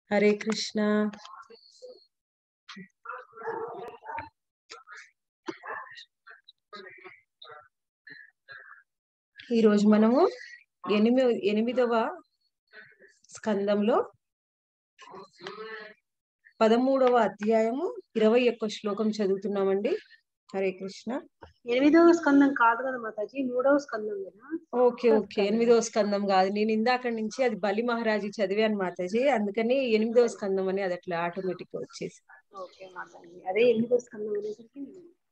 హరే కృష్ణ ఈరోజు మనము ఎనిమి ఎనిమిదవ స్కందంలో పదమూడవ అధ్యాయము ఇరవై ఒక్క శ్లోకం చదువుతున్నామండి హరే కృష్ణ ఎనిమిదవ స్కందం కాదు కదా మాతాజీ మూడవ స్కందం కదా ఓకే ఓకే ఎనిమిదవ స్కందం కాదు నేను ఇందాక నుంచి అది బలి మహారాజు చదివాను మాతాజీ అందుకని ఎనిమిదవ స్కందం అని అది అట్లా ఆటోమేటిక్ గా వచ్చేసి ఓకే మాతాజీ అదే ఎనిమిదవ స్కందం అనేసరికి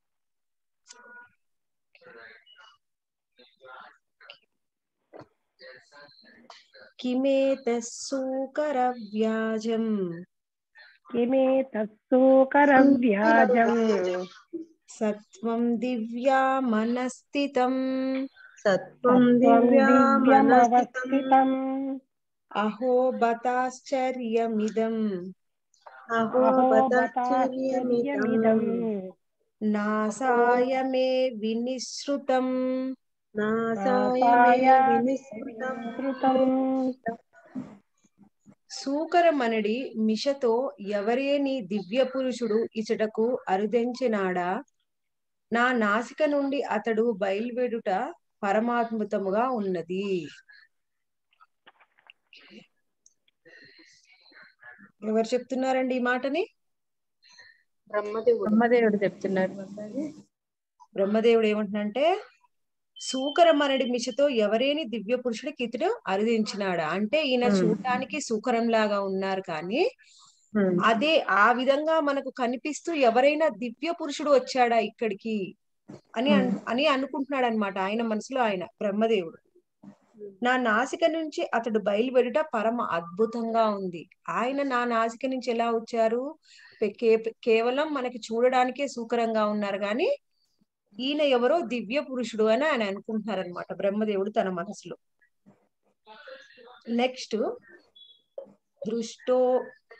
కిమేత సూకర వ్యాజం కిమే తత్సూకరవ్యాజం సత్వం దివ్యా మనస్థితం సత్వం త్వం దివ్యామనస్థితం దివ్యమవస్థితం అహో బతాశ్చర్యమిదం అహో బతాశ్చర్యమిదం అహోబతాశ్చర్యమిదం నాసాయ మే వినిశ్రుతం నాసాయ నాసాయ మే వినిశ్రుతం విస్తృతం సూకరమనడి మిషతో ఎవరేని దివ్య పురుషుడు ఇచటకు అరుదెంచినాడా నా నాసిక నుండి అతడు బయలువెడుట పరమాత్మతముగా ఉన్నది ఎవరు చెప్తున్నారండి ఈ మాటని బ్రహ్మదేవుడు బ్రహ్మదేవుడు చెప్తున్నారు మాతాజీ బ్రహ్మదేవుడు ఏమంటున్నంటే సూకరమనడి మిషతో ఎవరేని దివ్య పురుషుడికి ఇతడు అరుదించినాడా అంటే ఈయన Hmm. చూడటానికి సూకరం లాగా ఉన్నారు కానీ Hmm. అదే ఆ విధంగా మనకు కనిపిస్తూ ఎవరైనా దివ్య పురుషుడు వచ్చాడా ఇక్కడికి అని అన్- అని అనుకుంటున్నాడు అనమాట ఆయన మనసులో ఆయన బ్రహ్మదేవుడు నా నాసిక నుంచి అతడు బయలువెడుట పరమ అద్భుతంగా ఉంది ఆయన నా నాసిక నుంచి ఎలా వచ్చారు పె- కే- కేవలం మనకి చూడడానికే సూకరంగా ఉన్నారు కానీ ఈయన ఎవరో దివ్య పురుషుడు అని ఆయన అనుకుంటున్నారు అనమాట బ్రహ్మదేవుడు తన మనసులో నెక్స్ట్ దృష్టో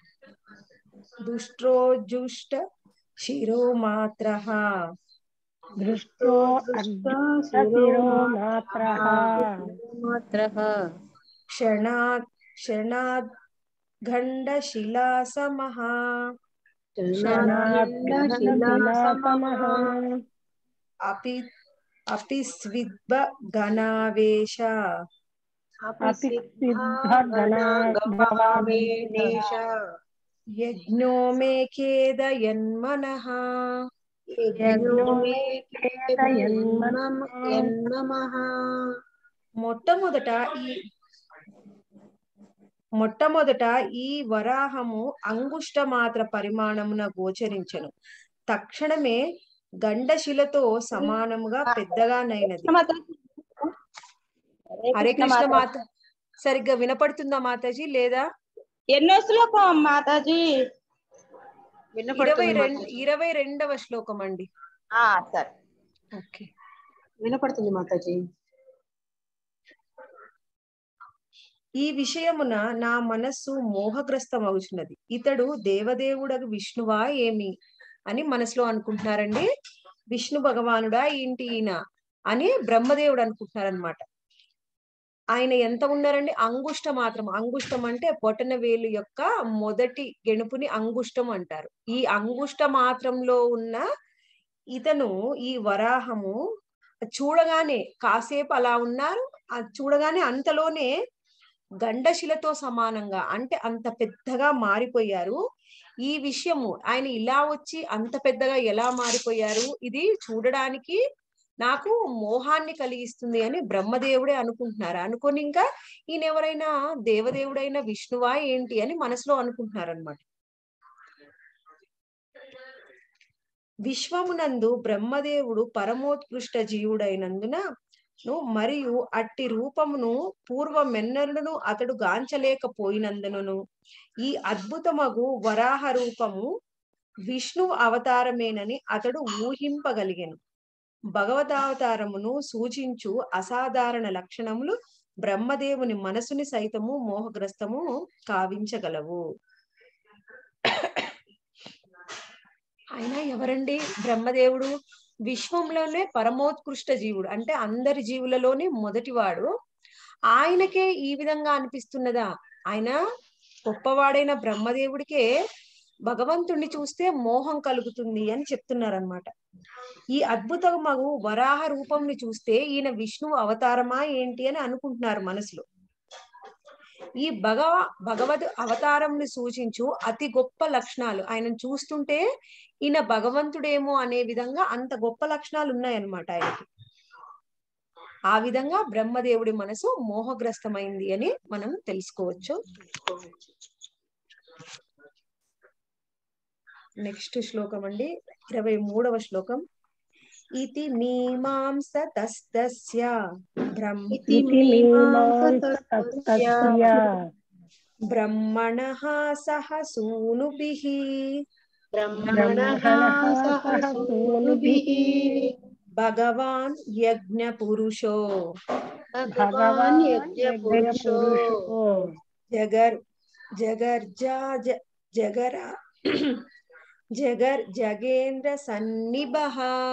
దుష్ట్రోజుష్ట శిరో మాత్ర దృష్టో అగ్రశిరో మాత్రః మాత్రః క్షణాత్ క్షణాత్ గండ శిలా సమః శిలాసమః అపి అపి స్విద్భ గణావేశ అపి సిద్ధగణాభవావేశ యజ్ఞో మే ఖేదయన్మనః మొట్టమొదట ఈ మొట్టమొదట ఈ వరాహము అంగుష్ట మాత్ర పరిమాణమున గోచరించను తక్షణమే గండశిలతో సమానముగా పెద్దగానైనది హరే కృష్ణ మాత సరిగ్గా వినపడుతుందా మాతాజీ లేదా ఎన్నో శ్లోకం మాతాజీ ఇరవై రెండు ఇరవై రెండవ శ్లోకం అండి ఆ సరే ఓకే వినపడుతుంది మాతాజీ ఈ విషయమున నా మనస్సు మోహగ్రస్తమవుతున్నది ఇతడు దేవదేవుడగు విష్ణువా ఏమి అని మనసులో అనుకుంటున్నారండి విష్ణు భగవానుడా ఏంటి ఈయన అని బ్రహ్మదేవుడు అనుకుంటున్నారనమాట ఆయన ఎంత ఉన్నారండి అంగుష్టం మాత్రం అంగుష్టం అంటే బొటన వేలు యొక్క మొదటి గెణుపుని అంగుష్టం అంటారు ఈ అంగుష్ట మాత్రంలో ఉన్న ఇతను ఈ వరాహము చూడగానే కాసేపు అలా ఉన్నారు ఆ చూడగానే అంతలోనే గండశిలతో సమానంగా అంటే అంత పెద్దగా మారిపోయారు ఈ విషయము ఆయన ఇలా వచ్చి అంత పెద్దగా ఎలా మారిపోయారు ఇది చూడడానికి నాకు మోహాన్ని కలిగిస్తుంది అని బ్రహ్మదేవుడే అనుకుంటున్నారు అనుకొని ఇంకా ఈయన ఎవరైనా దేవదేవుడైన విష్ణువా ఏంటి అని మనసులో అనుకుంటున్నారు అనమాట విశ్వమునందు బ్రహ్మదేవుడు పరమోత్కృష్ట జీవుడైనందున ను మరియు అట్టి రూపమును పూర్వమెన్నరును అతడు గాంచలేకపోయినందునను ఈ అద్భుతమగు వరాహ రూపము విష్ణు అవతారమేనని అతడు ఊహింపగలిగెను భగవతావతారమును సూచించు అసాధారణ లక్షణములు బ్రహ్మదేవుని మనసుని సైతము మోహగ్రస్తము కావించగలవు ఆయన ఎవరండి బ్రహ్మదేవుడు విశ్వంలోనే పరమోత్కృష్ట జీవుడు అంటే అందరి జీవులలోనే మొదటివాడు ఆయనకే ఈ విధంగా అనిపిస్తున్నదా ఆయన గొప్పవాడైన బ్రహ్మదేవుడికే భగవంతుణ్ణి చూస్తే మోహం కలుగుతుంది అని చెప్తున్నారనమాట ఈ అద్భుతమగు వరాహ రూపంని చూస్తే ఈయన విష్ణువు అవతారమా ఏంటి అని అనుకుంటున్నారు మనసులో ఈ భగవ భగవద్ అవతారంని సూచించు అతి గొప్ప లక్షణాలు ఆయనను చూస్తుంటే ఈయన భగవంతుడేమో అనే విధంగా అంత గొప్ప లక్షణాలు ఉన్నాయన్నమాట ఆయనకి ఆ విధంగా బ్రహ్మదేవుడి మనసు మోహగ్రస్తమైంది అని మనం తెలుసుకోవచ్చు నెక్స్ట్ శ్లోకం అండి ఇరవై మూడవ శ్లోకం ఇతి మీమాంస తస్తస్య బ్రహ్మ इति मीमांसतस्तस्य బ్రహ్మణ సహ సూనుభిః ब्रह्मणः सह सूनुभिः భగవాన్ యజ్ఞ పురుషో भगवान् यज्ञपुरुषो జగర్ జగర్జా జ- జగర జగర్ జగేంద్ర సన్నిభః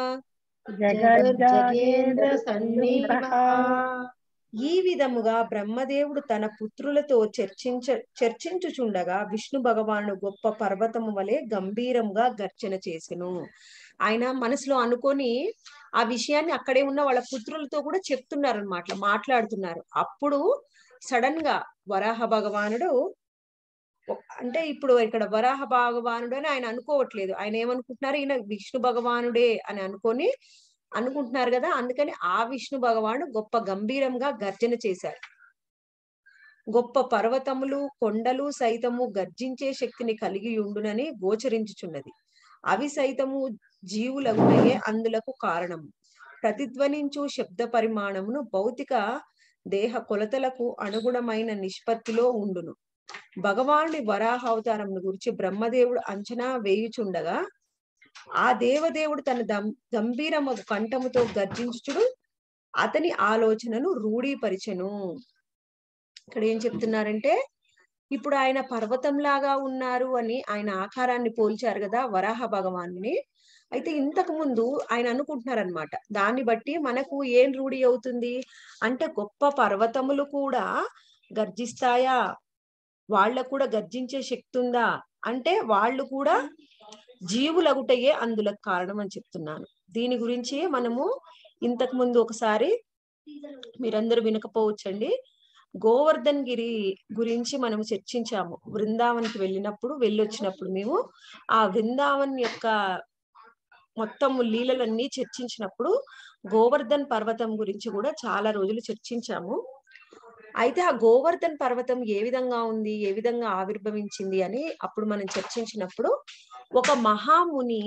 జగజ్జగేంద్ర సన్నిభః ఈ విధముగా బ్రహ్మదేవుడు తన పుత్రులతో చర్చించ చర్చించుచుండగా విష్ణు భగవానుడు గొప్ప పర్వతము వలె గంభీరంగా గర్జన చేసెను ఆయన మనసులో అనుకొని ఆ విషయాన్ని అక్కడే ఉన్న వాళ్ళ పుత్రులతో కూడా చెప్తున్నారు అనమాట మాట్లాడుతున్నారు అప్పుడు సడన్ గా వరాహ భగవానుడు ఒ- అంటే ఇప్పుడు ఇక్కడ వరాహ భగవానుడు అని ఆయన అనుకోవట్లేదు ఆయన ఏమనుకుంటున్నారు ఈయన విష్ణు భగవానుడే అని అనుకొని అనుకుంటున్నారు కదా అందుకని ఆ విష్ణు భగవానుడు గొప్ప గంభీరంగా గర్జన చేశారు గొప్ప పర్వతములు కొండలు సైతము గర్జించే శక్తిని కలిగి ఉండునని గోచరించుచున్నది అవి సైతము జీవులగునయే అందులకు కారణము ప్రతిధ్వనించు శబ్ద పరిమాణమును భౌతిక దేహ కొలతలకు అనుగుణమైన నిష్పత్తిలో ఉండును భగవానుడి వరాహ అవతారం గురించి బ్రహ్మదేవుడు అంచనా వేయుచుండగా ఆ దేవదేవుడు తన దం గంభీరమగు కంఠముతో గర్జించుచుడు అతని ఆలోచనను రూఢీపరిచెను ఇక్కడ ఏం చెప్తున్నారంటే ఇప్పుడు ఆయన పర్వతంలాగా ఉన్నారు అని ఆయన ఆకారాన్ని పోల్చారు కదా వరాహ భగవాన్ని అయితే ఇంతకు ముందు ఆయన అనుకుంటున్నారనమాట దాన్ని బట్టి మనకు ఏం రూఢి అవుతుంది అంటే గొప్ప పర్వతములు కూడా గర్జిస్తాయా వాళ్ళకు కూడా గర్జించే శక్తి ఉందా అంటే వాళ్ళు కూడా జీవులగుటయే అందులకు కారణం అని చెప్తున్నాను దీని గురించి మనము ఇంతకు ముందు ఒకసారి మీరందరూ వినకపోవచ్చండి గోవర్ధన్ గిరి గురించి మనం చర్చించాము బృందావన్కి వెళ్ళినప్పుడు వెళ్ళొచ్చినప్పుడు మేము ఆ బృందావన్ యొక్క మొత్తము లీలలన్నీ చర్చించినప్పుడు గోవర్ధన్ పర్వతం గురించి కూడా చాలా రోజులు చర్చించాము అయితే ఆ గోవర్ధన్ పర్వతం ఏ విధంగా ఉంది ఏ విధంగా ఆవిర్భవించింది అని అప్పుడు మనం చర్చించినప్పుడు ఒక మహాముని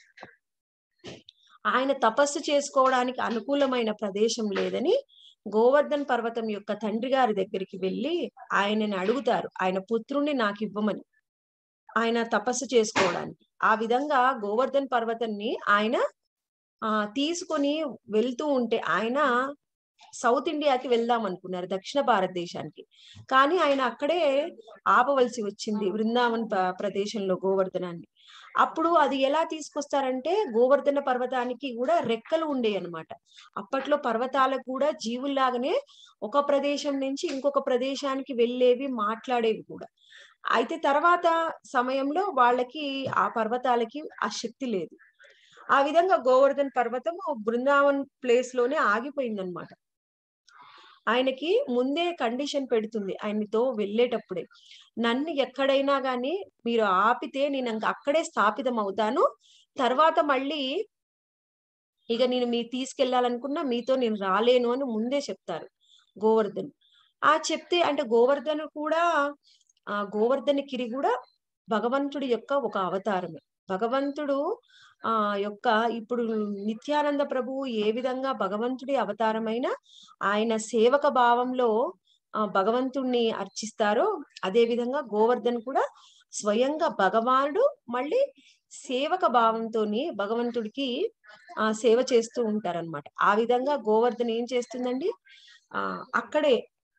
ఆయన తపస్సు చేసుకోవడానికి అనుకూలమైన ప్రదేశం లేదని గోవర్ధన్ పర్వతం యొక్క తండ్రి గారి దగ్గరికి వెళ్ళి ఆయనని అడుగుతారు ఆయన పుత్రుణ్ణి నాకు ఇవ్వమని ఆయన తపస్సు చేసుకోవడానికి ఆ విధంగా గోవర్ధన్ పర్వతాన్ని ఆయన ఆ తీసుకొని వెళ్తూ ఉంటే ఆయన సౌత్ ఇండియాకి వెళ్దాం అనుకున్నారు దక్షిణ భారతదేశానికి కానీ ఆయన అక్కడే ఆపవలసి వచ్చింది బృందావన్ ప- ప్రదేశంలో గోవర్ధనాన్ని అప్పుడు అది ఎలా తీసుకొస్తారంటే గోవర్ధన పర్వతానికి కూడా రెక్కలు ఉండేవి అనమాట అప్పట్లో పర్వతాలకు కూడా జీవుల్లాగానే ఒక ప్రదేశం నుంచి ఇంకొక ప్రదేశానికి వెళ్ళేవి మాట్లాడేవి కూడా అయితే తర్వాత సమయంలో వాళ్ళకి ఆ పర్వతాలకి ఆ శక్తి లేదు ఆ విధంగా గోవర్ధన్ పర్వతం బృందావన్ ప్లేస్ లోనే ఆగిపోయిందనమాట ఆయనకి ముందే కండిషన్ పెడుతుంది ఆయనతో వెళ్ళేటప్పుడే నన్ను ఎక్కడైనా గాని మీరు ఆపితే నేను ఇంక అక్కడే స్థాపితం అవుతాను తర్వాత మళ్ళీ ఇక నేను మీ తీసుకెళ్లాలనుకున్నా మీతో నేను రాలేను అని ముందే చెప్తారు గోవర్ధన్ ఆ చెప్తే అంటే గోవర్ధన్ కూడా ఆ గోవర్ధన గిరి కూడా భగవంతుడి యొక్క ఒక అవతారమే భగవంతుడు ఆ యొక్క ఇప్పుడు నిత్యానంద ప్రభువు ఏ విధంగా భగవంతుడి అవతారమైన ఆయన సేవక భావంలో ఆ భగవంతుణ్ణి అర్చిస్తారో అదే విధంగా గోవర్ధన్ కూడా స్వయంగా భగవానుడు మళ్ళీ సేవక భావంతోని భగవంతుడికి ఆ సేవ చేస్తూ ఉంటారన్నమాట ఆ విధంగా గోవర్ధన్ ఏం చేస్తుందండి ఆ అక్కడే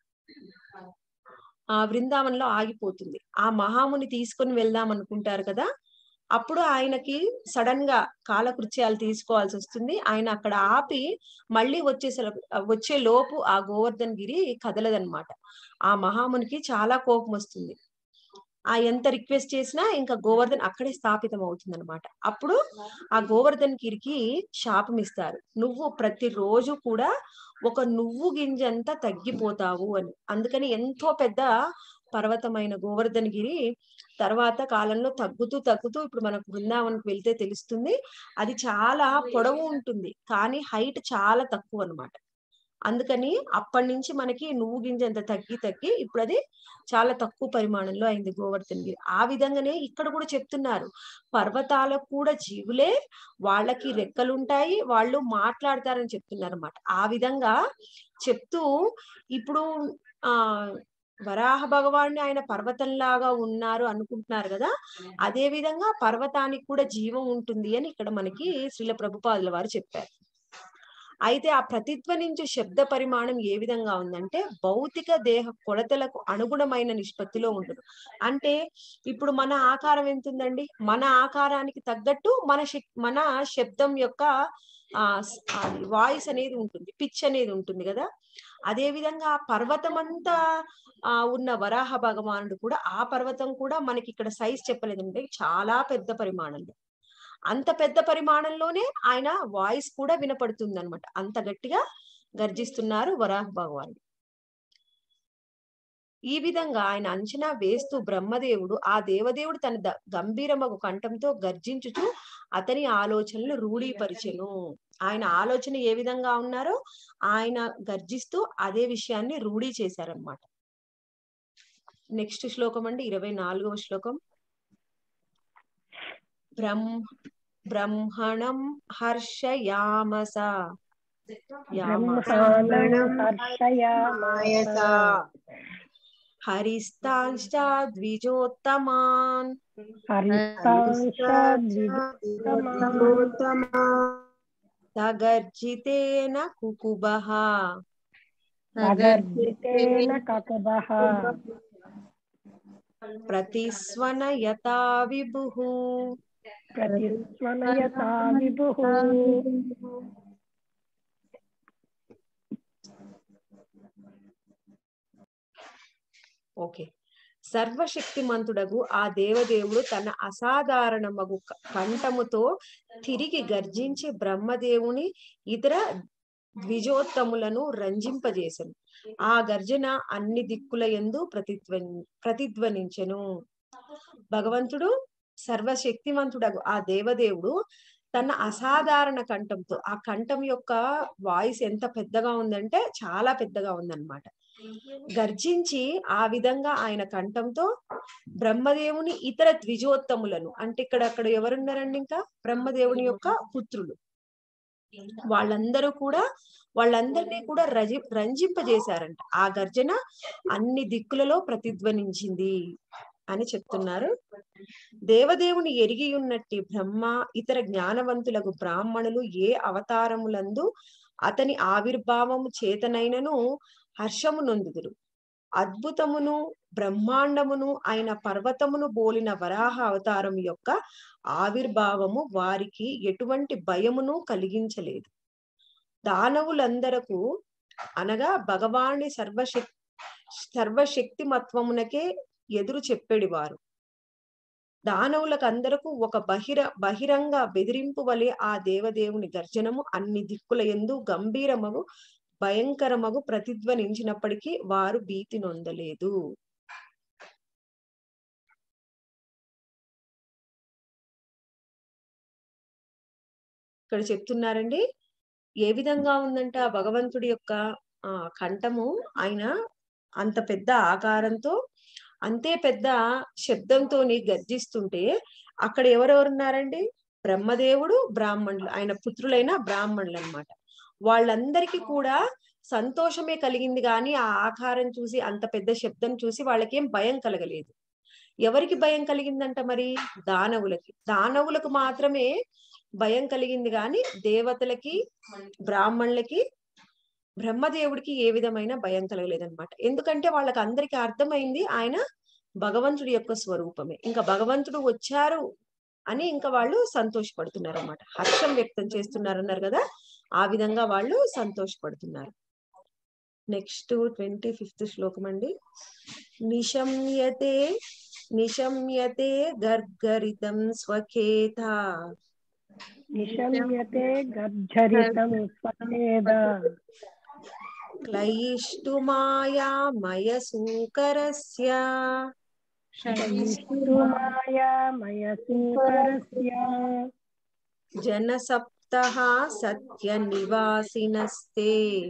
ఆ బృందావనంలో ఆగిపోతుంది ఆ మహాముని తీసుకొని వెళ్దాం అనుకుంటారు కదా అప్పుడు ఆయనకి సడన్ గా కాలకృత్యాలు తీసుకోవాల్సి వస్తుంది ఆయన అక్కడ ఆపి మళ్ళీ వచ్చేసే వచ్చే లోపు ఆ గోవర్ధన్ గిరి కదలదన్నమాట ఆ మహామునికి చాలా కోపం వస్తుంది ఆ ఎంత రిక్వెస్ట్ చేసినా ఇంకా గోవర్ధన్ అక్కడే స్థాపితం అవుతుంది అనమాట అప్పుడు ఆ గోవర్ధన్ గిరికి శాపం ఇస్తారు నువ్వు ప్రతిరోజు కూడా ఒక నువ్వు గింజంత తగ్గిపోతావు అని అందుకని ఎంతో పెద్ద పర్వతమైన గోవర్ధన్ గిరి తర్వాత కాలంలో తగ్గుతూ తగ్గుతూ ఇప్పుడు మనకు బృందావనకు వెళ్తే తెలుస్తుంది అది చాలా పొడవు ఉంటుంది కానీ హైట్ చాలా తక్కువ అన్నమాట అందుకని అప్పటి నుంచి మనకి నువ్వు గింజంత తగ్గి తగ్గి ఇప్పుడు అది చాలా తక్కువ పరిమాణంలో అయింది గోవర్ధన్ గిరి ఆ విధంగానే ఇక్కడ కూడా చెప్తున్నారు పర్వతాలకు కూడా జీవులే వాళ్ళకి రెక్కలుంటాయి వాళ్ళు మాట్లాడతారని చెప్తున్నారు అనమాట ఆ విధంగా చెప్తూ ఇప్పుడు ఆ వరాహ భగవాన్ని ఆయన పర్వతంలాగా ఉన్నారు అనుకుంటున్నారు కదా అదే విధంగా పర్వతానికి కూడా జీవం ఉంటుంది అని ఇక్కడ మనకి శ్రీల ప్రభుపాదుల వారు చెప్పారు అయితే ఆ ప్రతిధ్వనించే శబ్ద పరిమాణం ఏ విధంగా ఉందంటే భౌతిక దేహ కొలతలకు అనుగుణమైన నిష్పత్తిలో ఉంటుంది అంటే ఇప్పుడు మన ఆకారం ఎంత ఉందండి మన ఆకారానికి తగ్గట్టు మన శక్- మన శబ్దం యొక్క ఆ వాయిస్ అనేది ఉంటుంది పిచ్ అనేది ఉంటుంది కదా అదే విధంగా ఆ పర్వతం అంతా ఆ ఉన్న వరాహ భగవానుడు కూడా ఆ పర్వతం కూడా మనకి ఇక్కడ సైజ్ చెప్పలేదంటే చాలా పెద్ద పరిమాణంలో అంత పెద్ద పరిమాణంలోనే ఆయన వాయిస్ కూడా వినపడుతుంది అనమాట అంత గట్టిగా గర్జిస్తున్నారు వరాహ భగవానుడు ఈ విధంగా ఆయన అంచనా వేస్తూ బ్రహ్మదేవుడు ఆ దేవదేవుడు తన ద- గంభీరమగు కంఠంతో గర్జించుచు అతని ఆలోచనలు రూఢీపరిచెను ఆయన ఆలోచన ఏ విధంగా ఉన్నారో ఆయన గర్జిస్తూ అదే విషయాన్ని రూఢీ చేశారనమాట నెక్స్ట్ శ్లోకం అండి ఇరవై నాలుగవ శ్లోకం బ్రహ్మ బ్రహ్మణం హర్షయామస యామస బ్రహ్మాణం హర్షయామాయస హరిస్తాంశ్చ ద్విజోత్తమాన్ హరితాంశ సగర్జితేన కుకుబః అగర్జితేన కకుబః ప్రతిస్వనయతా విభుః ప్రతిస్వనయతా విభుః ఓకే సర్వశక్తిమంతుడగు ఆ దేవదేవుడు తన అసాధారణమగు క- కంఠముతో తిరిగి గర్జించి బ్రహ్మదేవుని ఇతర ద్విజోత్తములను రంజింపజేసెను ఆ గర్జన అన్ని దిక్కుల యందు ప్రతిధ్వని ప్రతిధ్వనించెను భగవంతుడు సర్వశక్తిమంతుడగు ఆ దేవదేవుడు తన అసాధారణ కంఠంతో ఆ కంఠం యొక్క వాయిస్ ఎంత పెద్దగా ఉందంటే చాలా పెద్దగా ఉందన్నమాట గర్జించి ఆ విధంగా ఆయన కంఠంతో బ్రహ్మదేవుని ఇతర ద్విజోత్తములను అంటే ఇక్కడ అక్కడ ఎవరున్నారండి ఇంకా బ్రహ్మదేవుని యొక్క పుత్రులు వాళ్ళందరూ కూడా వాళ్ళందరినీ కూడా రజి రంజింపజేశారంట ఆ గర్జన అన్ని దిక్కులలో ప్రతిధ్వనించింది అని చెప్తున్నారు దేవదేవుని ఎరిగి ఉన్నట్టి బ్రహ్మ ఇతర జ్ఞానవంతులకు బ్రాహ్మణులు ఏ అవతారములందు అతని ఆవిర్భావము చేతనైనను హర్షము నొందుదురు అద్భుతమును బ్రహ్మాండమును అయిన పర్వతమును బోలిన వరాహ అవతారం యొక్క ఆవిర్భావము వారికి ఎటువంటి భయమును కలిగించలేదు దానవులందరకు అనగా భగవాని సర్వశక్ సర్వశక్తిమత్వమునకే ఎదురు చెప్పేడి వారు దానవులకు అందరకు ఒక బహిర బహిరంగ బెదిరింపు వలె ఆ దేవదేవుని గర్జనము అన్ని దిక్కుల ఎందు గంభీరమగు భయంకరమగు ప్రతిధ్వనించినప్పటికీ వారు భీతి నొందలేదు ఇక్కడ చెప్తున్నారండి ఏ విధంగా ఉందంటే ఆ భగవంతుడి యొక్క ఆ కంఠము ఆయన అంత పెద్ద ఆకారంతో అంతే పెద్ద శబ్దంతోని గర్జిస్తుంటే అక్కడ ఎవరెవరు ఉన్నారండి బ్రహ్మదేవుడు బ్రాహ్మణులు ఆయన పుత్రులైన బ్రాహ్మణులు అన్నమాట వాళ్ళందరికీ కూడా సంతోషమే కలిగింది కానీ ఆ ఆకారం చూసి అంత పెద్ద శబ్దం చూసి వాళ్ళకేం భయం కలగలేదు ఎవరికి భయం కలిగిందంట మరి దానవులకి దానవులకు మాత్రమే భయం కలిగింది కానీ దేవతలకి బ్రాహ్మణులకి బ్రహ్మదేవుడికి ఏ విధమైన భయం కలగలేదన్నమాట ఎందుకంటే వాళ్ళకి అందరికి అర్థమైంది ఆయన భగవంతుడి యొక్క స్వరూపమే ఇంకా భగవంతుడు వచ్చారు అని ఇంకా వాళ్ళు సంతోషపడుతున్నారు అన్నమాట హర్షం వ్యక్తం చేస్తున్నారు అన్నారు కదా ఆ విధంగా వాళ్ళు సంతోషపడుతున్నారు నెక్స్ట్ ట్వంటీ ఫిఫ్త్ శ్లోకం అండి నిశమ్యతే నిశమ్యతే గర్గరితం స్వఖేత నిశమ్యతే గర్జరితం స్వచేద క్లయిష్టు మాయామయ సూకరస్య మాయామయ సూకరస్య జనసప్తః సత్య నివాసినస్తే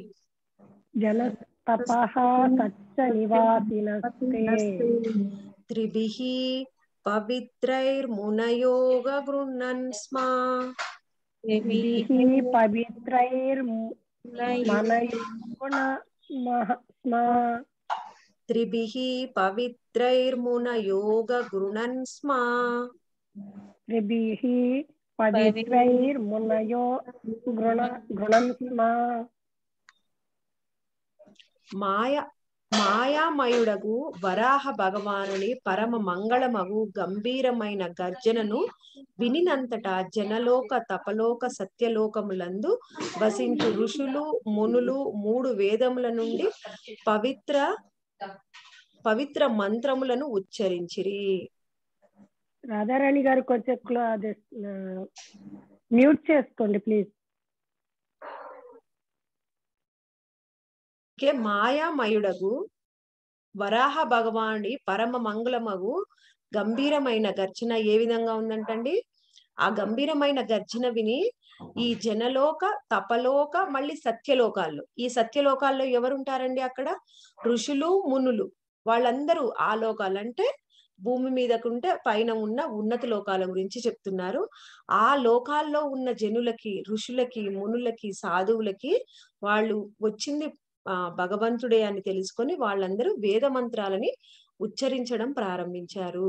జనస్తపః సచ్చ నివాసినస్తే త్రిభిః పవిత్రైర్మునయోగ గృహ్ణన్ స్మా భిః పవిత్రైర్మనయోన స్మా త్రిభిః పవిత్రైర్మునయోగ గృణన్ స్మా త్రిభిః పవిత్రైర్మునయో గృణ గృణం స్మా మాయ మాయామయుడగు వరాహ భగవానుని పరమ మంగళమగు గంభీరమైన గర్జనను వినినంతటా జనలోక తపలోక సత్యలోకములందు వసించు ఋషులు మునులు మూడు వేదముల నుండి పవిత్ర పవిత్ర మంత్రములను ఉచ్చరించిరి రాధారాణి గారు కొంచెం క్లో- అదే మ్యూట్ చేసుకోండి ప్లీజ్ కే మాయామయుడగు వరాహ భగవానుడి పరమ మంగళమగు గంభీరమైన గర్జన ఏ విధంగా ఉందంటండి ఆ గంభీరమైన గర్జన విని ఈ జనలోక తపలోక మళ్ళీ సత్యలోకాల్లో ఈ సత్యలోకాల్లో ఎవరుంటారండి అక్కడ ఋషులు మునులు వాళ్ళందరూ ఆ లోకాలు అంటే భూమి మీదకుంటే పైన ఉన్న ఉన్నత లోకాల గురించి చెప్తున్నారు ఆ లోకాల్లో ఉన్న జనులకి ఋషులకి మునులకి సాధువులకి వాళ్ళు వచ్చింది ఆ భగవంతుడే అని తెలుసుకొని వాళ్ళందరూ వేద మంత్రాలని ఉచ్చరించడం ప్రారంభించారు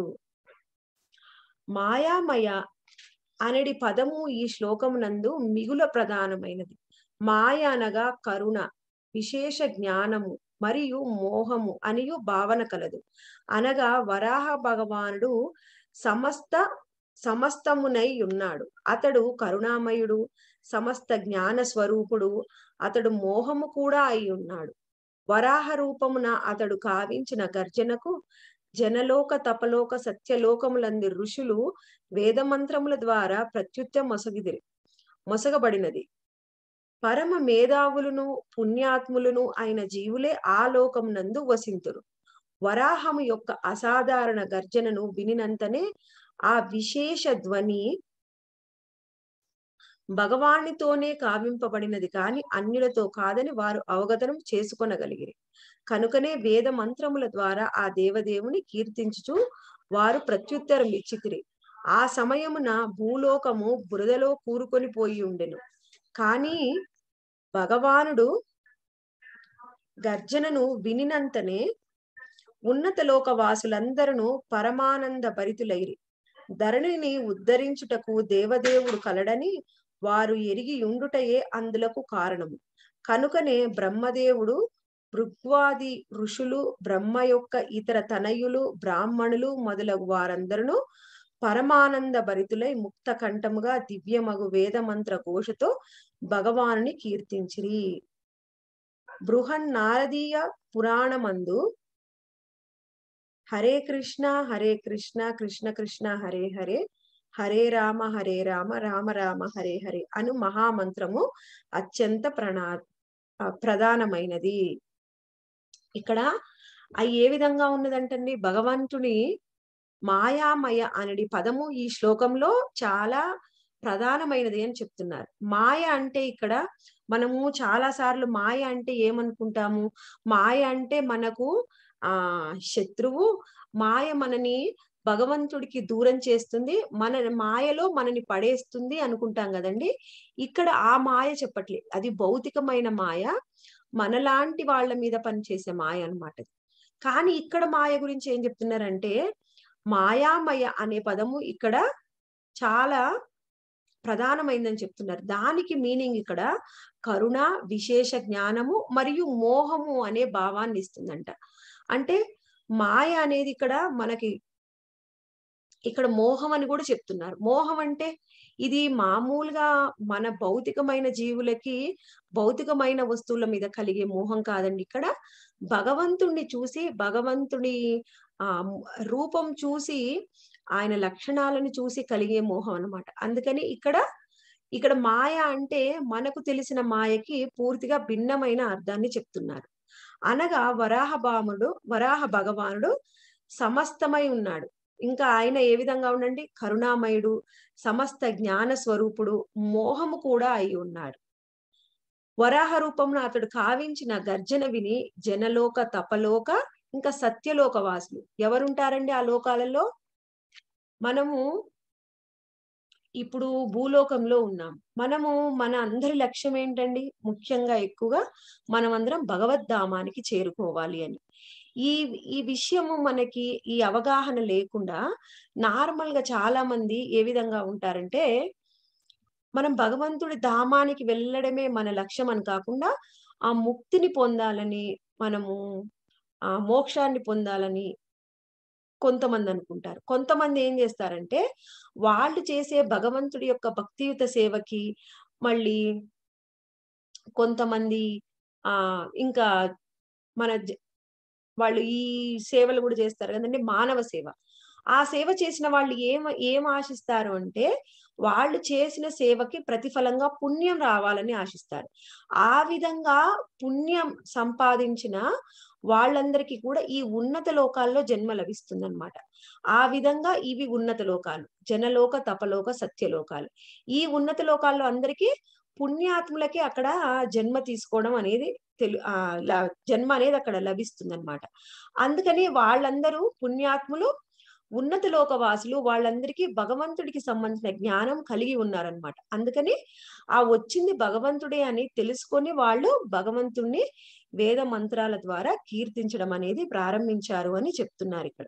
మాయామయ అనడి పదము ఈ శ్లోకమునందు మిగుల ప్రధానమైనది మాయ అనగా కరుణ విశేష జ్ఞానము మరియు మోహము అనియు భావన కలదు అనగా వరాహ భగవానుడు సమస్త సమస్తమునై ఉన్నాడు అతడు కరుణామయుడు సమస్త జ్ఞాన స్వరూపుడు అతడు మోహము కూడా అయి ఉన్నాడు వరాహ రూపమున అతడు కావించిన గర్జనకు జనలోక తపలోక సత్యలోకములంది ఋషులు వేద మంత్రముల ద్వారా ప్రత్యుత్త మొసగిదిరి మొసగబడినది పరమ మేధావులను పుణ్యాత్ములను అయిన జీవులే ఆ లోకమునందు వసింతురు వరాహము యొక్క అసాధారణ గర్జనను వినినంతనే ఆ విశేష ధ్వని భగవానితోనే కావింపబడినది కాని అన్యులతో కాదని వారు అవగతనం చేసుకొనగలిగిరి కనుకనే వేద మంత్రముల ద్వారా ఆ దేవదేవుని కీర్తించుచు వారు ప్రత్యుత్తరం ఇచ్చితిరి ఆ సమయమున భూలోకము బురదలో కూరుకొని పోయి ఉండెను కానీ భగవానుడు గర్జనను వినినంతనే ఉన్నత లోక వాసులందరూ పరమానంద భరితులైరి ధరణిని ఉద్ధరించుటకు దేవదేవుడు కలడని వారు ఎరిగి ఉండుటయే అందులకు కారణము కనుకనే బ్రహ్మదేవుడు భృగ్వాది ఋషులు బ్రహ్మ యొక్క ఇతర తనయులు బ్రాహ్మణులు మొదలగు వారందరూ పరమానంద భరితులై ముక్త కంఠముగా దివ్యమగు వేద మంత్ర ఘోషతో భగవానుని కీర్తించిరి బృహన్ నారదీయ పురాణమందు హరే కృష్ణ హరే కృష్ణ కృష్ణ కృష్ణ హరే హరే హరే రామ హరే రామ రామ రామ హరే హరే అను మహామంత్రము అత్యంత ప్రణా ఆ, ప్రధానమైనది ఇక్కడ అవి ఏ విధంగా ఉన్నదంటండి భగవంతుని మాయామయ అనడి పదము ఈ శ్లోకంలో చాలా ప్రధానమైనది అని చెప్తున్నారు మాయ అంటే ఇక్కడ మనము చాలా సార్లు మాయ అంటే ఏమనుకుంటాము మాయ అంటే మనకు ఆ శత్రువు మాయ మనని భగవంతుడికి దూరం చేస్తుంది మన మాయలో మనని పడేస్తుంది అనుకుంటాం కదండి ఇక్కడ ఆ మాయ చెప్పట్లే అది భౌతికమైన మాయ మనలాంటి వాళ్ళ మీద పనిచేసే మాయ అన్నమాట కానీ ఇక్కడ మాయ గురించి ఏం చెప్తున్నారంటే మాయామయ అనే పదము ఇక్కడ చాలా ప్రధానమైందని చెప్తున్నారు దానికి మీనింగ్ ఇక్కడ కరుణ విశేష జ్ఞానము మరియు మోహము అనే భావాన్ని ఇస్తుందంట అంటే మాయ అనేది ఇక్కడ మనకి ఇక్కడ మోహం అని కూడా చెప్తున్నారు మోహం అంటే ఇది మామూలుగా మన భౌతికమైన జీవులకి భౌతికమైన వస్తువుల మీద కలిగే మోహం కాదండి ఇక్కడ భగవంతుణ్ణి చూసి భగవంతుడి ఆ రూపం చూసి ఆయన లక్షణాలను చూసి కలిగే మోహం అన్నమాట అందుకని ఇక్కడ ఇక్కడ మాయ అంటే మనకు తెలిసిన మాయకి పూర్తిగా భిన్నమైన అర్థాన్ని చెప్తున్నారు అనగా వరాహ భాముడు వరాహ భగవానుడు సమస్తమై ఉన్నాడు ఇంకా ఆయన ఏ విధంగా ఉండండి కరుణామయుడు సమస్త జ్ఞాన స్వరూపుడు మోహము కూడా అయి ఉన్నాడు వరాహ రూపంలో అతడు కావించిన గర్జన విని జనలోక తపలోక ఇంకా సత్యలోక వాసులు ఎవరుంటారండి ఆ లోకాలలో మనము ఇప్పుడు భూలోకంలో ఉన్నాం మనము మన అందరి లక్ష్యం ఏంటండి ముఖ్యంగా ఎక్కువగా మనమందరం భగవద్ధామానికి చేరుకోవాలి అని ఈ ఈ విషయము మనకి ఈ అవగాహన లేకుండా నార్మల్ గా చాలా మంది ఏ విధంగా ఉంటారంటే మనం భగవంతుడి ధామానికి వెళ్ళడమే మన లక్ష్యం అని కాకుండా ఆ ముక్తిని పొందాలని మనము ఆ మోక్షాన్ని పొందాలని కొంతమంది అనుకుంటారు కొంతమంది ఏం చేస్తారంటే వాళ్ళు చేసే భగవంతుడి యొక్క భక్తియుత సేవకి మళ్ళీ కొంతమంది ఆ ఇంకా మన జ- వాళ్ళు ఈ సేవలు కూడా చేస్తారు కదండి మానవ సేవ ఆ సేవ చేసిన వాళ్ళు ఏం ఏం ఆశిస్తారు అంటే వాళ్ళు చేసిన సేవకి ప్రతిఫలంగా పుణ్యం రావాలని ఆశిస్తారు ఆ విధంగా పుణ్యం సంపాదించిన వాళ్ళందరికీ కూడా ఈ ఉన్నత లోకాల్లో జన్మ లభిస్తుందన్నమాట ఆ విధంగా ఇవి ఉన్నత లోకాలు జనలోక తపలోక సత్యలోకాలు ఈ ఉన్నత లోకాల్లో అందరికీ పుణ్యాత్ములకి అక్కడ జన్మ తీసుకోవడం అనేది తెలు ఆ ల- జన్మ అనేది అక్కడ లభిస్తుంది అనమాట అందుకని వాళ్ళందరూ పుణ్యాత్ములు ఉన్నత లోకవాసులు వాళ్ళందరికీ భగవంతుడికి సంబంధించిన జ్ఞానం కలిగి ఉన్నారనమాట అందుకని ఆ వచ్చింది భగవంతుడే అని తెలుసుకొని వాళ్ళు భగవంతుణ్ణి వేద మంత్రాల ద్వారా కీర్తించడం అనేది ప్రారంభించారు అని చెప్తున్నారు ఇక్కడ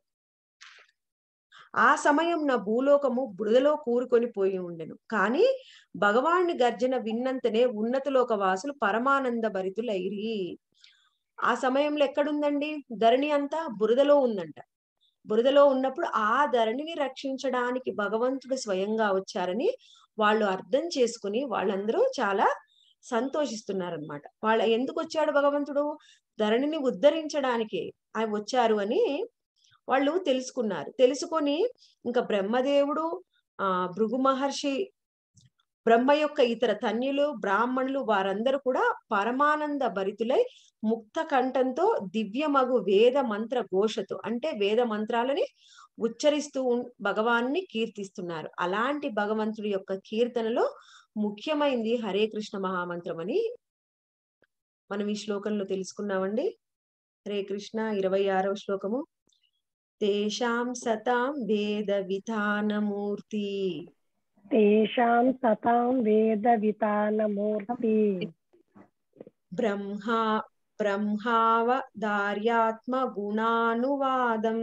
ఆ సమయం నా భూలోకము బురదలో కూరుకొని పోయి ఉండెను కానీ భగవాన్ని గర్జన విన్నంతనే ఉన్నతలోక వాసులు పరమానంద భరితులైరి ఆ సమయంలో ఎక్కడుందండి ధరణి అంతా బురదలో ఉందంట బురదలో ఉన్నప్పుడు ఆ ధరణిని రక్షించడానికి భగవంతుడు స్వయంగా వచ్చారని వాళ్ళు అర్థం చేసుకుని వాళ్ళందరూ చాలా సంతోషిస్తున్నారనమాట వాళ్ళ ఎందుకు వచ్చాడు భగవంతుడు ధరణిని ఉద్ధరించడానికి ఆయన వచ్చారు అని వాళ్ళు తెలుసుకున్నారు తెలుసుకొని ఇంకా బ్రహ్మదేవుడు ఆ భృగు మహర్షి బ్రహ్మ యొక్క ఇతర తన్యులు బ్రాహ్మణులు వారందరూ కూడా పరమానంద భరితులై ముక్త కంఠంతో దివ్యమగు వేద మంత్ర ఘోషతో అంటే వేద మంత్రాలని ఉచ్చరిస్తూ ఉన్- భగవాన్ని కీర్తిస్తున్నారు అలాంటి భగవంతుడి యొక్క కీర్తనలో ముఖ్యమైంది హరే కృష్ణ మహామంత్రం అని మనం ఈ శ్లోకంలో తెలుసుకున్నామండి హరే కృష్ణ ఇరవై ఆరవ శ్లోకము తేషాం సతాం వేద విధానమూర్తి తేషాం సతాం వేద వితానమూర్తి బ్రహ్మా బ్రహ్మావధార్యాత్మ గుణానువాదం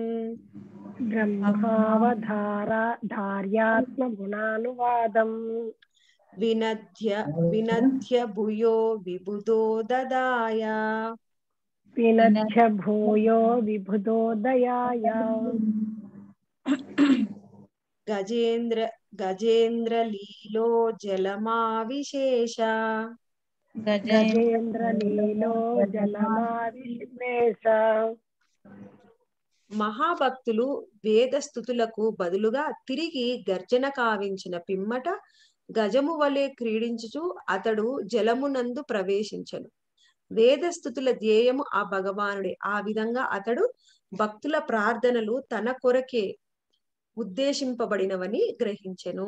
బ్రహ్మావధార ధార్యాత్మ గుణానువాదం వినధ్య వినధ్య భూయో విబుధో దదాయ వినధ్య భూయో విభుదోదయాయ గజేంద్ర గజేంద్ర లీలో జలమావిశేష గజేంద్ర లీలో జలమావిశేష మహాభక్తులు వేద స్థుతులకు బదులుగా తిరిగి గర్జన కావించిన పిమ్మట గజము వలె క్రీడించుచు అతడు జలమునందు ప్రవేశించను వేద స్థుతుల ధ్యేయము ఆ భగవానుడే ఆ విధంగా అతడు భక్తుల ప్రార్థనలు తన కొరకే ఉద్దేశింపబడినవని గ్రహించెను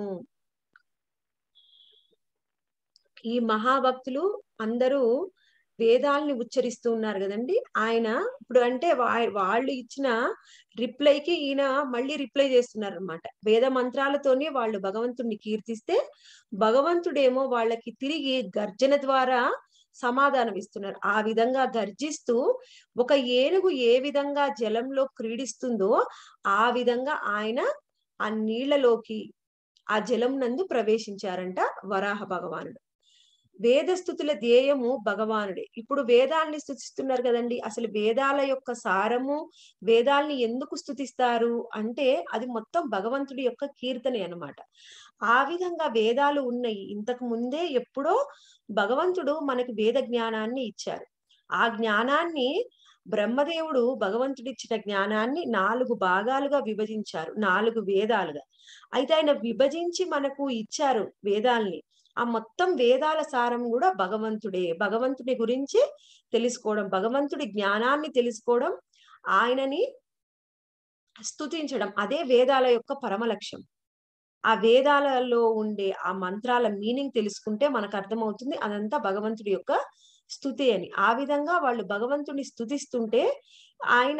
ఈ మహాభక్తులు అందరూ వేదాల్ని ఉచ్చరిస్తూ ఉన్నారు కదండి ఆయన ఇప్పుడు అంటే వా- వాళ్ళు ఇచ్చిన రిప్లైకి ఈయన మళ్ళీ రిప్లై చేస్తున్నారు అనమాట వేద మంత్రాలతోనే వాళ్ళు భగవంతుడిని కీర్తిస్తే భగవంతుడేమో వాళ్ళకి తిరిగి గర్జన ద్వారా సమాధానం ఇస్తున్నారు ఆ విధంగా గర్జిస్తూ ఒక ఏనుగు ఏ విధంగా జలంలో క్రీడిస్తుందో ఆ విధంగా ఆయన ఆ నీళ్లలోకి ఆ జలం నందు ప్రవేశించారంట వరాహ భగవానుడు వేదస్థుతుల ధ్యేయము భగవానుడే ఇప్పుడు వేదాల్ని స్థుతిస్తున్నారు కదండి అసలు వేదాల యొక్క సారము వేదాల్ని ఎందుకు స్థుతిస్తారు అంటే అది మొత్తం భగవంతుడి యొక్క కీర్తనే అన్నమాట ఆ విధంగా వేదాలు ఉన్నాయి ఇంతకు ముందే ఎప్పుడో భగవంతుడు మనకి వేద జ్ఞానాన్ని ఇచ్చారు ఆ జ్ఞానాన్ని బ్రహ్మదేవుడు భగవంతుడిచ్చిన జ్ఞానాన్ని నాలుగు భాగాలుగా విభజించారు నాలుగు వేదాలుగా అయితే ఆయన విభజించి మనకు ఇచ్చారు వేదాల్ని ఆ మొత్తం వేదాల సారం కూడా భగవంతుడే భగవంతుడి గురించి తెలుసుకోవడం భగవంతుడి జ్ఞానాన్ని తెలుసుకోవడం ఆయనని స్తుతించడం అదే వేదాల యొక్క పరమ లక్ష్యం ఆ వేదాలలో ఉండే ఆ మంత్రాల మీనింగ్ తెలుసుకుంటే మనకు అర్థమవుతుంది అదంతా భగవంతుడి యొక్క స్థుతి అని ఆ విధంగా వాళ్ళు భగవంతుని స్థుతిస్తుంటే ఆయన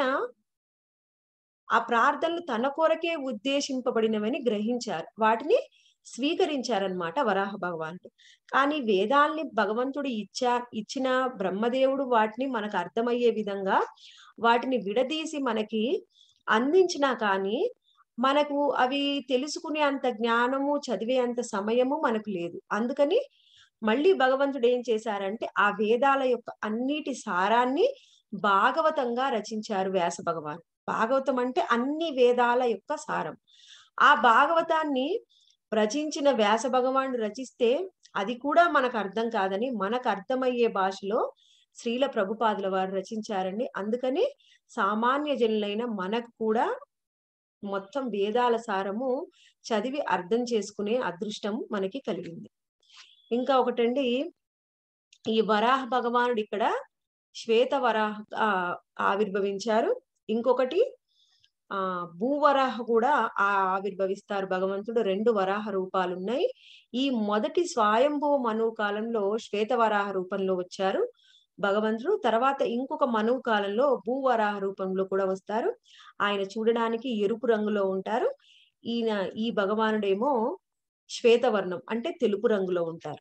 ఆ ప్రార్థనలు తన కొరకే ఉద్దేశింపబడినవని గ్రహించారు వాటిని స్వీకరించారనమాట వరాహ భగవానుడు కానీ వేదాల్ని భగవంతుడు ఇచ్చా ఇచ్చిన బ్రహ్మదేవుడు వాటిని మనకు అర్థమయ్యే విధంగా వాటిని విడదీసి మనకి అందించినా కానీ మనకు అవి తెలుసుకునే అంత జ్ఞానము చదివే అంత సమయము మనకు లేదు అందుకని మళ్ళీ భగవంతుడు ఏం చేశారంటే ఆ వేదాల యొక్క అన్నిటి సారాన్ని భాగవతంగా రచించారు వ్యాస భగవాన్ భాగవతం అంటే అన్ని వేదాల యొక్క సారం ఆ భాగవతాన్ని రచించిన వ్యాస భగవానుడు రచిస్తే అది కూడా మనకు అర్థం కాదని మనకు అర్థమయ్యే భాషలో శ్రీల ప్రభుపాదుల వారు రచించారండి అందుకని సామాన్య జనులైన మనకు కూడా మొత్తం వేదాల సారము చదివి అర్థం చేసుకునే అదృష్టం మనకి కలిగింది ఇంకా ఒకటండి ఈ వరాహ భగవానుడు ఇక్కడ శ్వేత వరాహ ఆ, ఆవిర్భవించారు ఇంకొకటి ఆ భూవరాహ కూడా ఆ ఆవిర్భవిస్తారు భగవంతుడు రెండు వరాహ రూపాలు ఉన్నాయి ఈ మొదటి స్వయంభూ మనువు కాలంలో శ్వేత వరాహ రూపంలో వచ్చారు భగవంతుడు తర్వాత ఇంకొక మనువు కాలంలో భూవరాహ రూపంలో కూడా వస్తారు ఆయన చూడడానికి ఎరుపు రంగులో ఉంటారు ఈయన ఈ భగవానుడేమో శ్వేతవర్ణం అంటే తెలుపు రంగులో ఉంటారు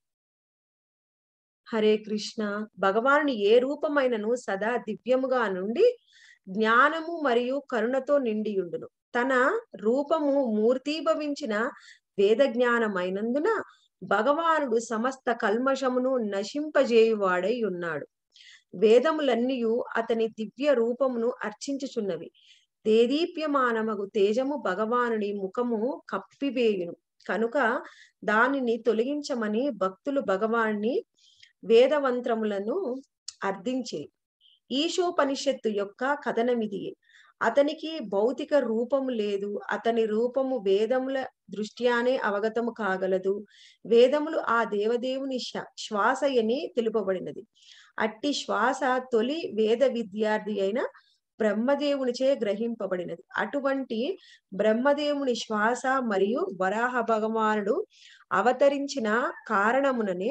హరే కృష్ణ భగవానుని ఏ రూపమైనను సదా దివ్యముగా నుండి జ్ఞానము మరియు కరుణతో నిండియుండును తన రూపము మూర్తీభవించిన వేద జ్ఞానమైనందున భగవానుడు సమస్త కల్మషమును నశింపజేయువాడై ఉన్నాడు వేదములన్నీయు అతని దివ్య రూపమును అర్చించుచున్నవి దేదీప్యమానమగు తేజము భగవానుని ముఖము కప్పివేయును కనుక దానిని తొలగించమని భక్తులు భగవాన్ని వేదవంత్రములను అర్థించి ఈశోపనిషత్తు యొక్క కథనమిది అతనికి భౌతిక రూపము లేదు అతని రూపము వేదముల దృష్ట్యానే అవగతము కాగలదు వేదములు ఆ దేవదేవుని శ- శ్వాసయని తెలుపబడినది అట్టి శ్వాస తొలి వేద విద్యార్థి అయిన బ్రహ్మదేవునిచే గ్రహింపబడినది అటువంటి బ్రహ్మదేవుని శ్వాస మరియు వరాహ భగవానుడు అవతరించిన కారణముననే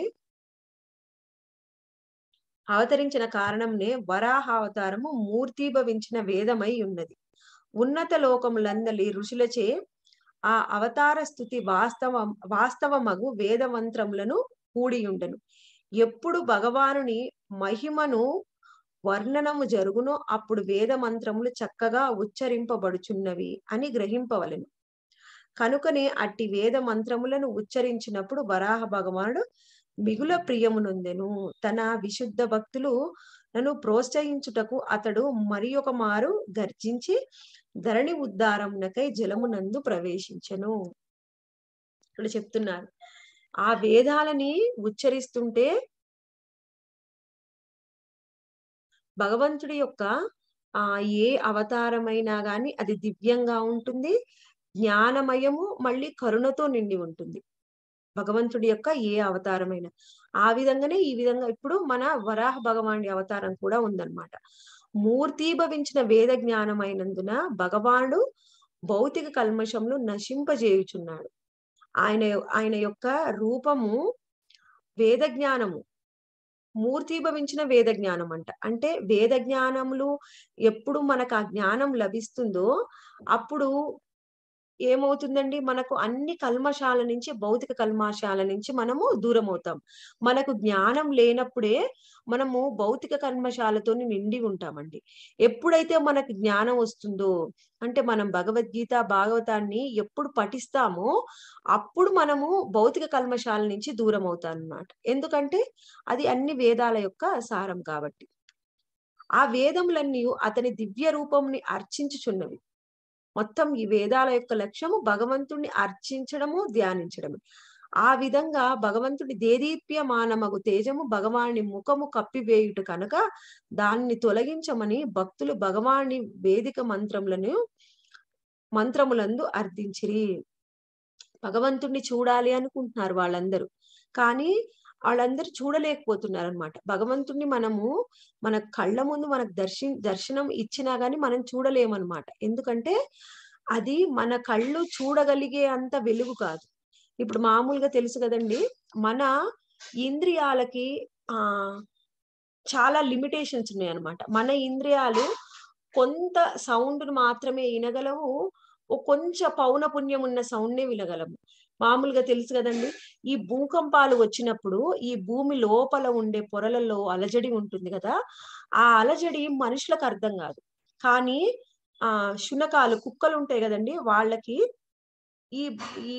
అవతరించిన కారణంనే వరాహ అవతారము మూర్తీభవించిన వేదమై ఉన్నది ఉన్నత లోకములందలి ఋషులచే ఆ అవతార స్థుతి వాస్తవ వాస్తవమగు వేదమంత్రములను కూడి ఉండను ఎప్పుడు భగవానుని మహిమను వర్ణనము జరుగునో అప్పుడు వేద మంత్రములు చక్కగా ఉచ్చరింపబడుచున్నవి అని గ్రహింపవలెను కనుకనే అట్టి వేద మంత్రములను ఉచ్చరించినప్పుడు వరాహ భగవానుడు మిగుల ప్రియమునొందెను తన విశుద్ధ భక్తులు నన్ను ప్రోత్సహించుటకు అతడు మరి ఒక మారు గర్జించి ధరణి ఉద్ధారమునకై జలమునందు ప్రవేశించెను ఇక్కడ చెప్తున్నారు ఆ వేదాలని ఉచ్చరిస్తుంటే భగవంతుడి యొక్క ఆ ఏ అవతారమైనా గాని అది దివ్యంగా ఉంటుంది జ్ఞానమయము మళ్ళీ కరుణతో నిండి ఉంటుంది భగవంతుడి యొక్క ఏ అవతారమైన ఆ విధంగానే ఈ విధంగా ఇప్పుడు మన వరాహ భగవానుడి అవతారం కూడా ఉందన్నమాట మూర్తీభవించిన వేద జ్ఞానమైనందున భగవానుడు భౌతిక కల్మషంను నశింపజేయుచున్నాడు ఆయన ఆయన యొక్క రూపము వేద జ్ఞానము మూర్తీభవించిన వేద జ్ఞానం అంట అంటే వేద జ్ఞానములు ఎప్పుడు మనకు ఆ జ్ఞానం లభిస్తుందో అప్పుడు ఏమవుతుందండి మనకు అన్ని కల్మషాల నుంచి భౌతిక కల్మషాల నుంచి మనము దూరం అవుతాం మనకు జ్ఞానం లేనప్పుడే మనము భౌతిక కల్మషాలతో నిండి ఉంటామండి ఎప్పుడైతే మనకు జ్ఞానం వస్తుందో అంటే మనం భగవద్గీత భాగవతాన్ని ఎప్పుడు పఠిస్తామో అప్పుడు మనము భౌతిక కల్మషాల నుంచి దూరం అవుతాం అన్నమాట ఎందుకంటే అది అన్ని వేదాల యొక్క సారం కాబట్టి ఆ వేదములన్నీ అతని దివ్య రూపంని అర్చించుచున్నవి మొత్తం ఈ వేదాల యొక్క లక్ష్యము భగవంతుణ్ణి అర్చించడము ధ్యానించడము ఆ విధంగా భగవంతుడి దేదీప్యమానమగు తేజము భగవాని ముఖము కప్పివేయుట కనుక దాన్ని తొలగించమని భక్తులు భగవాని వేదిక మంత్రములను మంత్రములందు అర్థించిరి భగవంతుణ్ణి చూడాలి అనుకుంటున్నారు వాళ్ళందరూ కానీ వాళ్ళందరూ చూడలేకపోతున్నారు అనమాట భగవంతుణ్ణి మనము మన కళ్ళ ముందు మనకు దర్శి దర్శనం ఇచ్చినా గాని మనం చూడలేమన్నమాట ఎందుకంటే అది మన కళ్ళు చూడగలిగే అంత వెలుగు కాదు ఇప్పుడు మామూలుగా తెలుసు కదండి మన ఇంద్రియాలకి ఆ చాలా లిమిటేషన్స్ ఉన్నాయి అనమాట మన ఇంద్రియాలు కొంత సౌండ్ మాత్రమే వినగలవు ఓ కొంచెం పౌనపుణ్యం ఉన్న సౌండ్ నే వినగలము మామూలుగా తెలుసు కదండి ఈ భూకంపాలు వచ్చినప్పుడు ఈ భూమి లోపల ఉండే పొరలలో అలజడి ఉంటుంది కదా ఆ అలజడి మనుషులకు అర్థం కాదు కానీ ఆ శునకాలు కుక్కలు ఉంటాయి కదండి వాళ్ళకి ఈ ఈ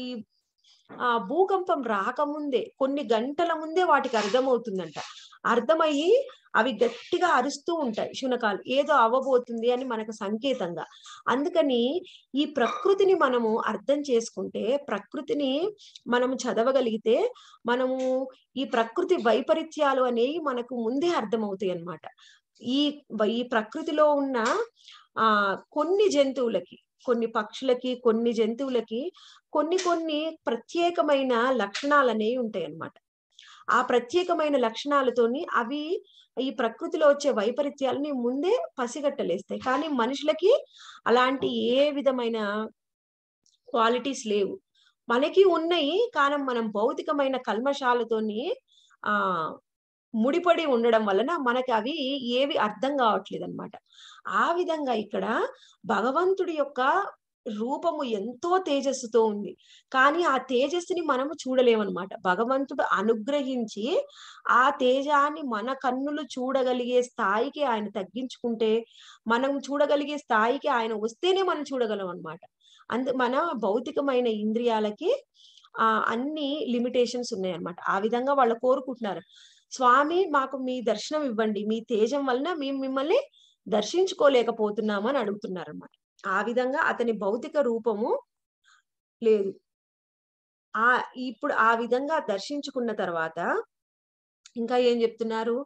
ఆ భూకంపం రాకముందే కొన్ని గంటల ముందే వాటికి అర్థమవుతుందంట అర్థమయ్యి అవి గట్టిగా అరుస్తూ ఉంటాయి శునకాలు ఏదో అవ్వబోతుంది అని మనకు సంకేతంగా అందుకని ఈ ప్రకృతిని మనము అర్థం చేసుకుంటే ప్రకృతిని మనము చదవగలిగితే మనము ఈ ప్రకృతి వైపరీత్యాలు అనేవి మనకు ముందే అర్థమవుతాయి అన్నమాట ఈ ఈ ప్రకృతిలో ఉన్న ఆ కొన్ని జంతువులకి కొన్ని పక్షులకి కొన్ని జంతువులకి కొన్ని కొన్ని ప్రత్యేకమైన లక్షణాలు అనేవి ఉంటాయి అన్నమాట ఆ ప్రత్యేకమైన లక్షణాలతోని అవి ఈ ప్రకృతిలో వచ్చే వైపరీత్యాలని ముందే పసిగట్టలేస్తాయి కానీ మనుషులకి అలాంటి ఏ విధమైన క్వాలిటీస్ లేవు మనకి ఉన్నాయి కానీ మనం భౌతికమైన కల్మషాలతోని ఆ ముడిపడి ఉండడం వలన మనకి అవి ఏవి అర్థం కావట్లేదు అనమాట ఆ విధంగా ఇక్కడ భగవంతుడి యొక్క రూపము ఎంతో తేజస్సుతో ఉంది కానీ ఆ తేజస్సుని మనము చూడలేమన్నమాట భగవంతుడు అనుగ్రహించి ఆ తేజాన్ని మన కన్నులు చూడగలిగే స్థాయికి ఆయన తగ్గించుకుంటే మనం చూడగలిగే స్థాయికి ఆయన వస్తేనే మనం చూడగలం అనమాట అందు మన భౌతికమైన ఇంద్రియాలకి ఆ అన్ని లిమిటేషన్స్ ఉన్నాయన్నమాట ఆ విధంగా వాళ్ళు కోరుకుంటున్నారు స్వామి మాకు మీ దర్శనం ఇవ్వండి మీ తేజం వలన మేము మిమ్మల్ని దర్శించుకోలేకపోతున్నాము అని అడుగుతున్నారు అనమాట ఆ విధంగా అతని భౌతిక రూపము లేదు ఆ ఇప్పుడు ఆ విధంగా దర్శించుకున్న తర్వాత ఇంకా ఏం చెప్తున్నారు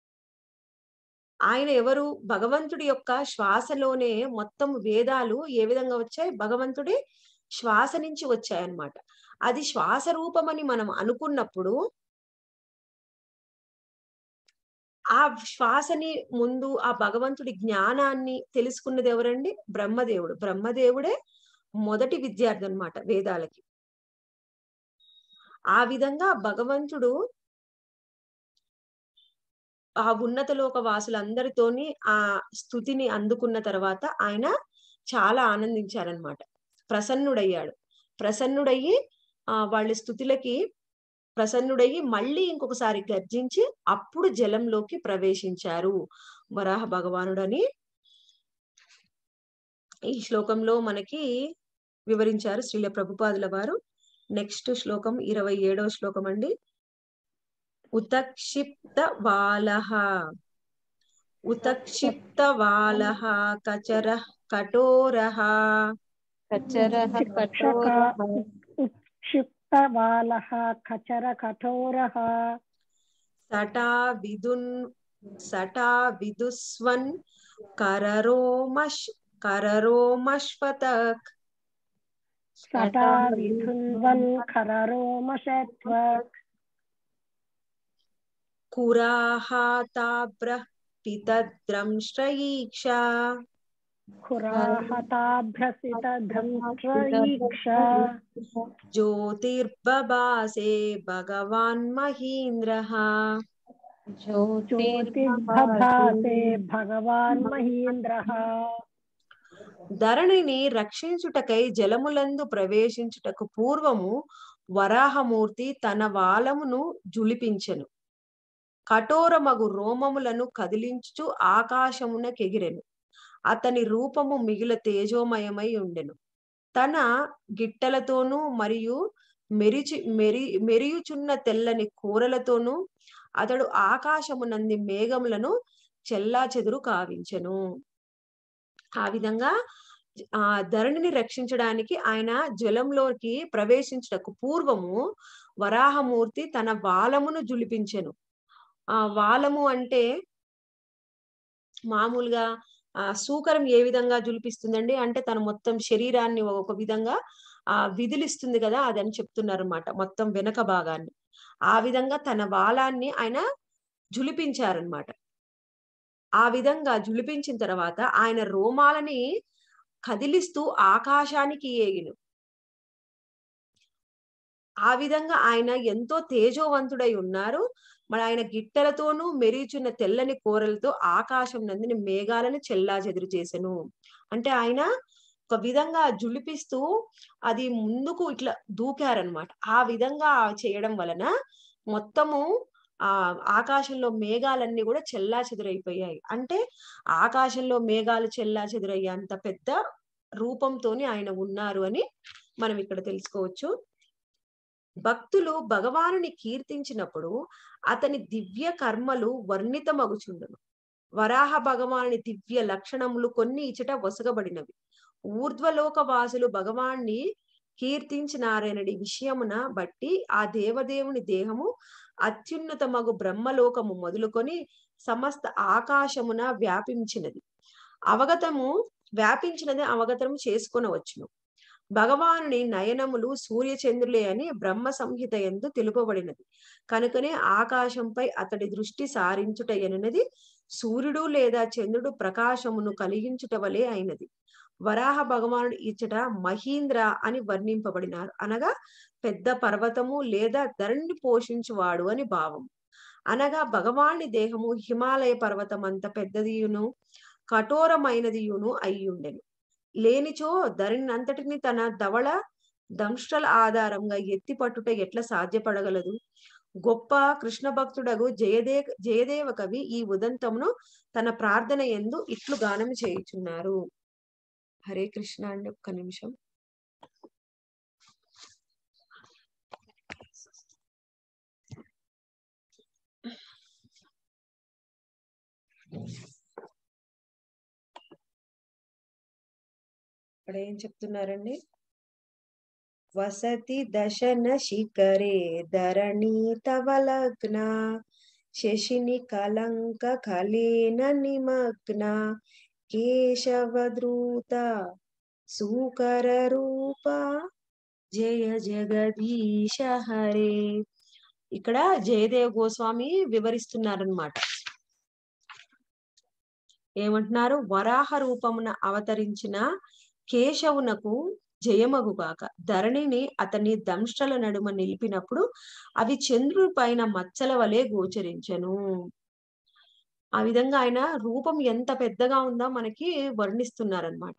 ఆయన ఎవరు భగవంతుడి యొక్క శ్వాసలోనే మొత్తం వేదాలు ఏ విధంగా వచ్చాయి భగవంతుడి శ్వాస నుంచి వచ్చాయి అన్నమాట అది శ్వాస రూపమని మనం అనుకున్నప్పుడు ఆ శ్వాసని ముందు ఆ భగవంతుడి జ్ఞానాన్ని తెలుసుకున్నది ఎవరండి బ్రహ్మదేవుడు బ్రహ్మదేవుడే మొదటి విద్యార్థి అనమాట వేదాలకి ఆ విధంగా భగవంతుడు ఆ ఉన్నత లోక వాసులందరితోని ఆ స్థుతిని అందుకున్న తర్వాత ఆయన చాలా ఆనందించారనమాట ప్రసన్నుడయ్యాడు ప్రసన్నుడయ్యి ఆ వాళ్ళ స్థుతులకి ప్రసన్నుడయ్యి మళ్ళీ ఇంకొకసారి గర్జించి అప్పుడు జలంలోకి ప్రవేశించారు వరాహ భగవానుడని ఈ శ్లోకంలో మనకి వివరించారు శ్రీల ప్రభుపాదుల వారు నెక్స్ట్ శ్లోకం ఇరవై ఏడవ శ్లోకం అండి ఉతక్షిప్త వాలహ ఉతక్షిప్త వాలహ కచర కఠోరః కచరః శిక్షక ఉక్షిప్తబాలः ఖచర కఠోరः సటా విదున్ సటా విదుస్వన్ కరరోమష్ కరరోమశ్వతక్ సటా విధున్వన్ ఖరరోమశత్వక్ కురాహాతాబ్ర పితద్రంశ్రయీక్ష ఖురాహతాభ్రసితధంత్వీక్ష జ్యోతిర్బబాసే భగవాన్ మహీంద్రః జ్యోతిర్భాసే భగవాన్ మహీంద్రః ధరణిని రక్షించుటకై జలములందు ప్రవేశించుటకు పూర్వము వరాహమూర్తి తన వాలమును జులిపించెను కఠోరమగు రోమములను కదిలించుచు ఆకాశమున కెగిరెను అతని రూపము మిగిల తేజోమయమై ఉండెను తన గిట్టలతోనూ మరియు మెరిచి మెరి మెరియుచున్న తెల్లని కూరలతోనూ అతడు ఆకాశమునంది మేఘములను చెల్లా చెదురు కావించెను ఆ విధంగా ఆ ధరణిని రక్షించడానికి ఆయన జలంలోకి ప్రవేశించటకు పూర్వము వరాహమూర్తి తన వాలమును జులిపించెను ఆ వాలము అంటే మామూలుగా ఆ సూకరం ఏ విధంగా జులిపిస్తుందండి అంటే తన మొత్తం శరీరాన్ని ఒక విధంగా ఆ విదిలిస్తుంది కదా అదని చెప్తున్నారు అనమాట మొత్తం వెనక భాగాన్ని ఆ విధంగా తన వాలాన్ని ఆయన జులిపించారనమాట ఆ విధంగా జులిపించిన తర్వాత ఆయన రోమాలని కదిలిస్తూ ఆకాశానికి ఏగిను ఆ విధంగా ఆయన ఎంతో తేజోవంతుడై ఉన్నారు మరి ఆయన గిట్టలతోనూ మెరీచున్న తెల్లని కూరలతో ఆకాశం నందిని మేఘాలను చెల్లా చెదురు చేసెను అంటే ఆయన ఒక విధంగా జులిపిస్తూ అది ముందుకు ఇట్లా దూకారనమాట ఆ విధంగా చేయడం వలన మొత్తము ఆ ఆకాశంలో మేఘాలన్నీ కూడా చెల్లా చెదురైపోయాయి అంటే ఆకాశంలో మేఘాలు చెల్లా చెదురయ్యేంత పెద్ద రూపంతోని ఆయన ఉన్నారు అని మనం ఇక్కడ తెలుసుకోవచ్చు భక్తులు భగవానుని కీర్తించినప్పుడు అతని దివ్య కర్మలు వర్ణితమగుచుండును వరాహ భగవాని దివ్య లక్షణములు కొన్ని ఇచట వసగబడినవి ఊర్ధ్వలోక వాసులు భగవాన్ని కీర్తించినారనడి విషయమున బట్టి ఆ దేవదేవుని దేహము అత్యున్నతమగు బ్రహ్మలోకము మొదలుకొని సమస్త ఆకాశమున వ్యాపించినది అవగతము వ్యాపించినది అవగతము చేసుకొనవచ్చును భగవానుని నయనములు సూర్యచంద్రులే అని బ్రహ్మ సంహిత ఎందు తెలుపబడినది కనుకనే ఆకాశంపై అతడి దృష్టి సారించుట ఎనున్నది సూర్యుడు లేదా చంద్రుడు ప్రకాశమును కలిగించుట వలె అయినది వరాహ భగవానుడు ఇచ్చట మహీంద్ర అని వర్ణింపబడినారు అనగా పెద్ద పర్వతము లేదా ధరణిని పోషించువాడు అని భావం అనగా భగవాని దేహము హిమాలయ పర్వతం అంత పెద్దదియును కఠోరమైనదియును అయ్యుండెను లేనిచో ధరణి అంతటిని తన ధవళ దంష్ట్రల ఆధారంగా ఎత్తి పట్టుట ఎట్లా సాధ్యపడగలదు గొప్ప కృష్ణ భక్తుడగు జయదే జయదేవ కవి ఈ ఉదంతమును తన ప్రార్థన ఎందు ఇట్లు గానం చేయుచున్నారు హరే కృష్ణ అండి ఒక్క నిమిషం ఇక్కడ ఏం చెప్తున్నారండి వసతి దశన శిఖరే ధరణి తవలగ్న శశిని కలంక కలేన నిమగ్న కేశవద్రూత సూకర రూప జయ జగదీశ హరే ఇక్కడ జయదేవ్ గోస్వామి వివరిస్తున్నారనమాట ఏమంటున్నారు వరాహ రూపమున అవతరించిన కేశవునకు జయమగుగాక ధరణిని అతని దంష్టల నడుమ నిలిపినప్పుడు అవి చంద్రుడి పైన మచ్చల వలె గోచరించను ఆ విధంగా ఆయన రూపం ఎంత పెద్దగా ఉందో మనకి వర్ణిస్తున్నారనమాట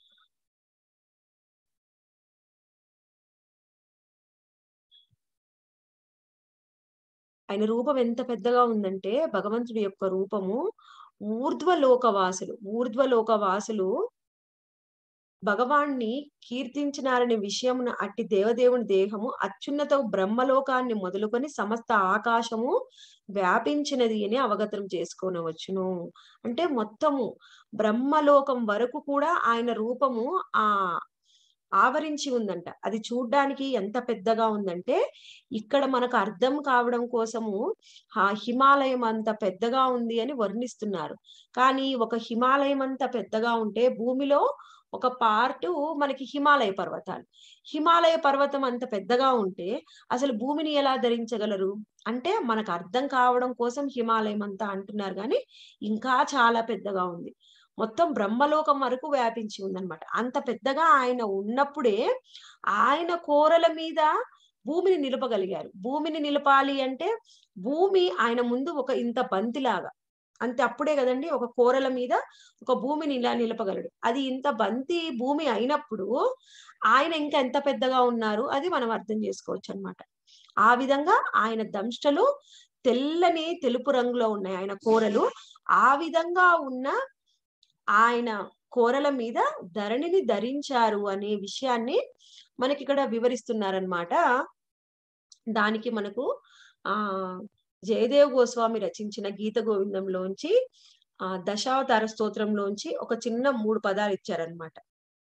ఆయన రూపం ఎంత పెద్దగా ఉందంటే భగవంతుడి యొక్క రూపము ఊర్ధ్వలోకవాసులు ఊర్ధ్వలోకవాసులు భగవాన్ని కీర్తించినారనే విషయమున అట్టి దేవదేవుని దేహము అత్యున్నత బ్రహ్మలోకాన్ని మొదలుకొని సమస్త ఆకాశము వ్యాపించినది అని అవగతం చేసుకోనవచ్చును అంటే మొత్తము బ్రహ్మలోకం వరకు కూడా ఆయన రూపము ఆ ఆవరించి ఉందంట అది చూడ్డానికి ఎంత పెద్దగా ఉందంటే ఇక్కడ మనకు అర్థం కావడం కోసము ఆ హిమాలయం అంత పెద్దగా ఉంది అని వర్ణిస్తున్నారు కానీ ఒక హిమాలయం అంత పెద్దగా ఉంటే భూమిలో ఒక పార్ట్ మనకి హిమాలయ పర్వతాలు హిమాలయ పర్వతం అంత పెద్దగా ఉంటే అసలు భూమిని ఎలా ధరించగలరు అంటే మనకు అర్థం కావడం కోసం హిమాలయం అంతా అంటున్నారు కానీ ఇంకా చాలా పెద్దగా ఉంది మొత్తం బ్రహ్మలోకం వరకు వ్యాపించి ఉందన్నమాట అంత పెద్దగా ఆయన ఉన్నప్పుడే ఆయన కోరల మీద భూమిని నిలపగలిగారు భూమిని నిలపాలి అంటే భూమి ఆయన ముందు ఒక ఇంత బంతిలాగా అంతే అప్పుడే కదండి ఒక కూరల మీద ఒక భూమిని ఇలా నిలపగలడు అది ఇంత బంతి భూమి అయినప్పుడు ఆయన ఇంకా ఎంత పెద్దగా ఉన్నారు అది మనం అర్థం చేసుకోవచ్చు అనమాట ఆ విధంగా ఆయన దంష్టలు తెల్లని తెలుపు రంగులో ఉన్నాయి ఆయన కూరలు ఆ విధంగా ఉన్న ఆయన కూరల మీద ధరణిని ధరించారు అనే విషయాన్ని మనకి ఇక్కడ వివరిస్తున్నారనమాట దానికి మనకు ఆ జయదేవ్ గోస్వామి రచించిన గీత గోవిందంలోంచి ఆ దశావతార స్తోత్రంలోంచి ఒక చిన్న మూడు పదాలు ఇచ్చారనమాట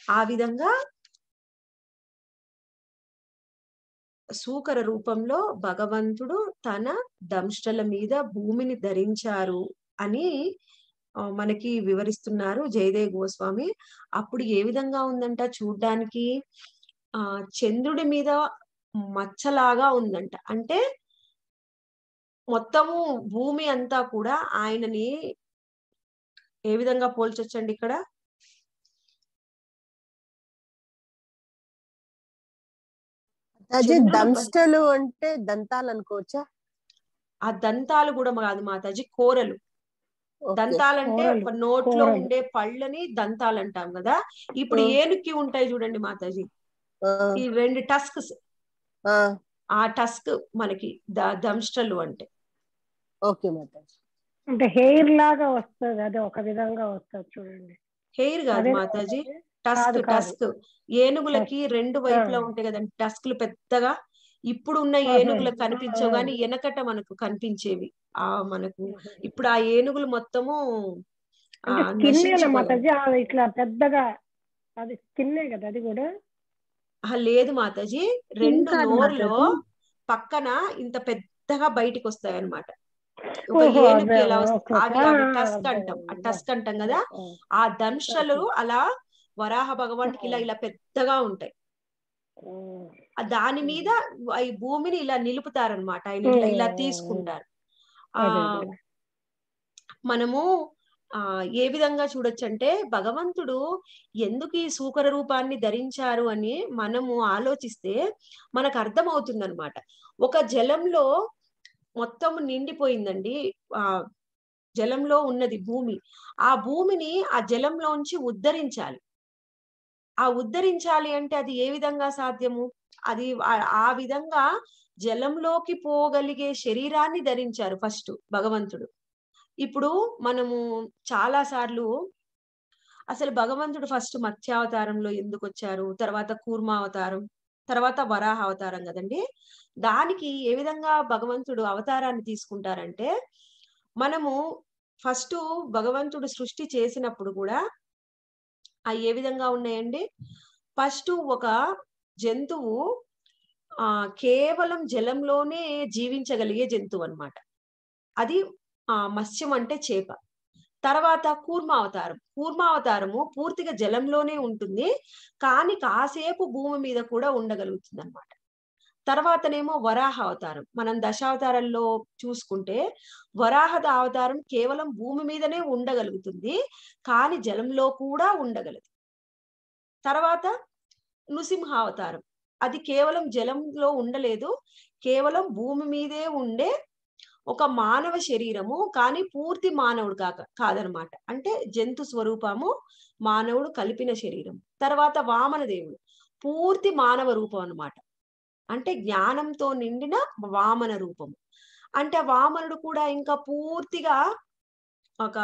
ఆ విధంగా సూకర రూపంలో భగవంతుడు తన దంష్టల మీద భూమిని ధరించారు అని ఆ, మనకి వివరిస్తున్నారు జయదేవ్ గోస్వామి అప్పుడు ఏ విధంగా ఉందంట చూడ్డానికి ఆ చంద్రుడి మీద మచ్చలాగా ఉందంట అంటే మొత్తము భూమి అంతా కూడా ఆయనని ఏ విధంగా పోల్చొచ్చండి ఇక్కడ అది చంద్రుడు దంష్టలు అంటే దంతాలు అనుకోవచ్చా ఆ దంతాలు కూడా కాదు మాతాజీ కోరలు ఓకే. దంతాలంటే కోరలు, ఒక నోట్లో కోరలు. ఉండే పళ్ళని దంతాలు అంటాం కదా ఇప్పుడు ఆ. ఏనుక్కి ఉంటాయి చూడండి మాతాజీ ఆ, ఈ రెండు టస్క్స్ ఆ, ఆ టస్క్ మనకి ద- దంష్టలు అంటే ఓకే మాతాజీ అంటే హెయిర్ లాగా వస్తుంది అది ఒక విధంగా వస్తుంది చూడండి హెయిర్ కాదు అదే మాతాజీ కాదు, టస్క్ కాదు. టస్క్ ఏనుగులకి రెండు వైపులా ఆ. ఉంటాయి కదండి టస్క్లు పెద్దగా ఇప్పుడు ఉన్న ఆహా. ఏనుగులకు కనిపించవు ఆ. కానీ వెనకట మనకు కనిపించేవి ఆ మనకు ఇప్పుడు ఆ ఏనుగులు మొత్తము ఆ, అంటే స్కిన్ నశించిపోయాయి. మాతాజీ ఆ ఇట్లా పెద్దగా అది స్కిన్నే కదా అది కూడా ఆ, లేదు మాతాజీ రెండు కాదు నోర్లో మాతాజీ. పక్కన ఇంత పెద్దగా బయటికి వస్తాయి అన్నమాట ఒక ఓహో, ఏనుగుకి అదే, ఎలా వస్తాయి ఓకే, అవి ఓకే. అవి ఆ, టస్క్ అదే, అంటాం ఆ అదే. టస్క్ అంటాం కదా ఆ, ఆ దంశలు అలా వరాహ భగవానికి ఇలా ఇలా పెద్దగా ఉంటాయి ఆ. ఆ దాని మీద ఈ భూమిని ఇలా నిలుపుతారనమాట ఆయన ఇట్లా ఇలా ఓ, తీసుకుంటారు ఆ అదే, అదే. మనము ఆ ఏ విధంగా చూడొచ్చు అంటే భగవంతుడు ఎందుకు ఈ సూకర రూపాన్ని ధరించారు అని మనము ఆలోచిస్తే మనకు అర్థమవుతుంది అనమాట ఒక జలంలో మొత్తం నిండిపోయిందండి ఆ జలంలో ఉన్నది భూమి ఆ భూమిని ఆ జలంలోంచి ఉద్ధరించాలి ఆ ఉద్ధరించాలి అంటే అది ఏ విధంగా సాధ్యము అది ఆ- ఆ విధంగా జలంలోకి పోగలిగే శరీరాన్ని ధరించారు ఫస్ట్ భగవంతుడు ఇప్పుడు మనము చాలా సార్లు అసలు భగవంతుడు ఫస్ట్ మత్స్యావతారంలో ఎందుకు వచ్చారు తర్వాత కూర్మావతారం తర్వాత వరాహ అవతారం కదండి దానికి ఏ విధంగా భగవంతుడు అవతారాన్ని తీసుకుంటారంటే మనము ఫస్ట్ భగవంతుడు సృష్టి చేసినప్పుడు కూడా ఆ ఏ విధంగా ఉన్నాయండి ఫస్ట్ ఒక జంతువు ఆ కేవలం జలంలోనే జీవించగలిగే జంతువు అన్నమాట అది ఆ మత్స్యం అంటే చేప తర్వాత కూర్మావతారం కూర్మావతారము పూర్తిగా జలంలోనే ఉంటుంది కానీ కాసేపు భూమి మీద కూడా ఉండగలుగుతుంది అనమాట తర్వాతనేమో వరాహ అవతారం మనం దశావతారంలో చూసుకుంటే వరాహద అవతారం కేవలం భూమి మీదనే ఉండగలుగుతుంది కానీ జలంలో కూడా ఉండగలదు తర్వాత నృసింహ అవతారం అది కేవలం జలంలో ఉండలేదు కేవలం భూమి మీదే ఉండే ఒక మానవ శరీరము కానీ పూర్తి మానవుడు కాక కాదనమాట అంటే జంతు స్వరూపము మానవుడు కలిపిన శరీరం తర్వాత వామన దేవుడు పూర్తి మానవ రూపం అన్నమాట అంటే జ్ఞానంతో నిండిన వామన రూపము అంటే ఆ వామనుడు కూడా ఇంకా పూర్తిగా ఒక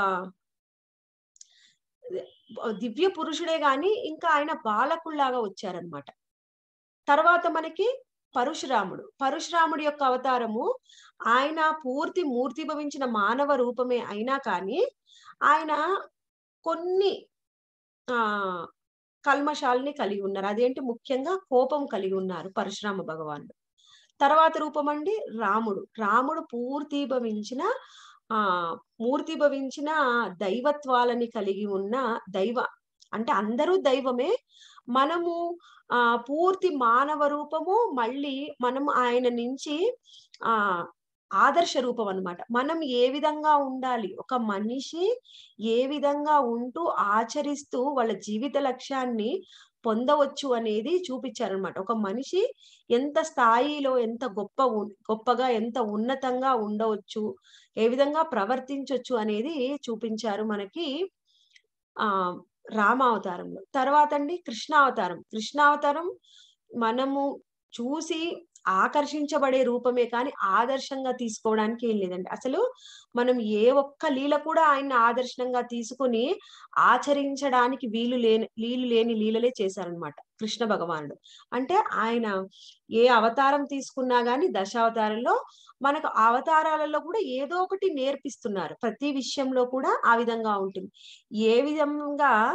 దివ్య పురుషుడే గాని ఇంకా ఆయన బాలకుల్లాగా వచ్చారనమాట తర్వాత మనకి పరశురాముడు పరశురాముడి యొక్క అవతారము ఆయన పూర్తి మూర్తి భవించిన మానవ రూపమే అయినా కానీ ఆయన కొన్ని ఆ కల్మషాలని కలిగి ఉన్నారు అదేంటి ముఖ్యంగా కోపం కలిగి ఉన్నారు పరశురామ భగవానుడు తర్వాత రూపం అండి రాముడు రాముడు పూర్తి భవించిన ఆ మూర్తి భవించిన దైవత్వాలని కలిగి ఉన్న దైవ అంటే అందరూ దైవమే మనము ఆ పూర్తి మానవ రూపము మళ్ళీ మనం ఆయన నుంచి ఆ ఆదర్శ రూపం అన్నమాట మనం ఏ విధంగా ఉండాలి ఒక మనిషి ఏ విధంగా ఉంటూ ఆచరిస్తూ వాళ్ళ జీవిత లక్ష్యాన్ని పొందవచ్చు అనేది చూపించారనమాట ఒక మనిషి ఎంత స్థాయిలో ఎంత గొప్ప ఉన్- గొప్పగా ఎంత ఉన్నతంగా ఉండవచ్చు ఏ విధంగా ప్రవర్తించవచ్చు అనేది చూపించారు మనకి ఆ రామావతారంలో తర్వాత అండి కృష్ణావతారం కృష్ణావతారం మనము చూసి ఆకర్షించబడే రూపమే కానీ ఆదర్శంగా తీసుకోవడానికి ఏం లేదండి అసలు మనం ఏ ఒక్క లీల కూడా ఆయన్ని ఆదర్శంగా తీసుకొని ఆచరించడానికి వీలు లేని లీలు లేని లీలలే చేశారనమాట కృష్ణ భగవానుడు అంటే ఆయన ఏ అవతారం తీసుకున్నా గాని దశావతారంలో మనకు ఆ అవతారాలలో కూడా ఏదో ఒకటి నేర్పిస్తున్నారు ప్రతి విషయంలో కూడా ఆ విధంగా ఉంటుంది ఏ విధంగా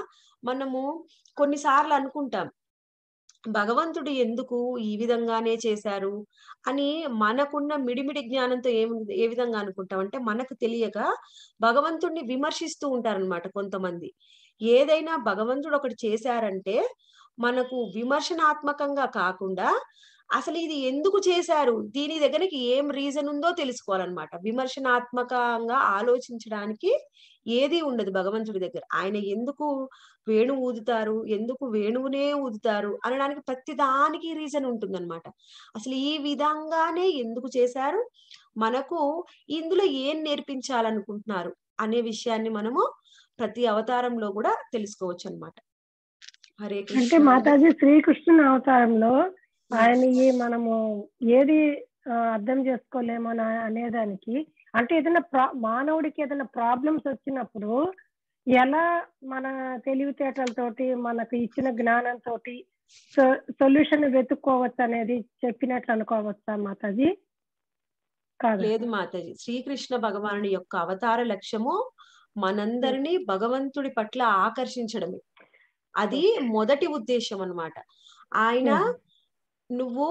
మనము కొన్నిసార్లు అనుకుంటాం భగవంతుడు ఎందుకు ఈ విధంగానే చేశారు అని మనకున్న మిడిమిడి జ్ఞానంతో ఏం ఏ విధంగా అనుకుంటాం అంటే మనకు తెలియక భగవంతుడిని విమర్శిస్తూ ఉంటారన్నమాట కొంతమంది ఏదైనా భగవంతుడు ఒకటి చేశారంటే మనకు విమర్శనాత్మకంగా కాకుండా అసలు ఇది ఎందుకు చేశారు దీని దగ్గరికి ఏం రీజన్ ఉందో తెలుసుకోవాలన్నమాట విమర్శనాత్మకంగా ఆలోచించడానికి ఏది ఉండదు భగవంతుడి దగ్గర ఆయన ఎందుకు వేణువు ఊదుతారు ఎందుకు వేణువునే ఊదుతారు అనడానికి ప్రతి దానికి రీజన్ ఉంటుందన్నమాట అసలు ఈ విధంగానే ఎందుకు చేశారు మనకు ఇందులో ఏం నేర్పించాలనుకుంటున్నారు అనే విషయాన్ని మనము ప్రతి అవతారంలో కూడా తెలుసుకోవచ్చు అన్నమాట హరే అంటే కృష్ణ మాతాజీ శ్రీకృష్ణుని అవతారంలో ఆయనకి మనము ఏది ఆ, అర్థం చేసుకోలేమని అనేదానికి అంటే ఏదైనా ప్రా మానవుడికి ఏదైనా ప్రాబ్లమ్స్ వచ్చినప్పుడు ఎలా మన తెలివితేటలతోటి మనకు ఇచ్చిన జ్ఞానంతో సొల్యూషన్ వెతుక్కోవచ్చు అనేది చెప్పినట్లు అనుకోవచ్చా మాతాజీ కాదు లేదు మాతాజీ శ్రీకృష్ణ భగవానుడి యొక్క అవతార లక్ష్యము మనందరినీ భగవంతుడి పట్ల ఆకర్షించడమే అది మొదటి ఉద్దేశం అన్నమాట ఆయన నువ్వు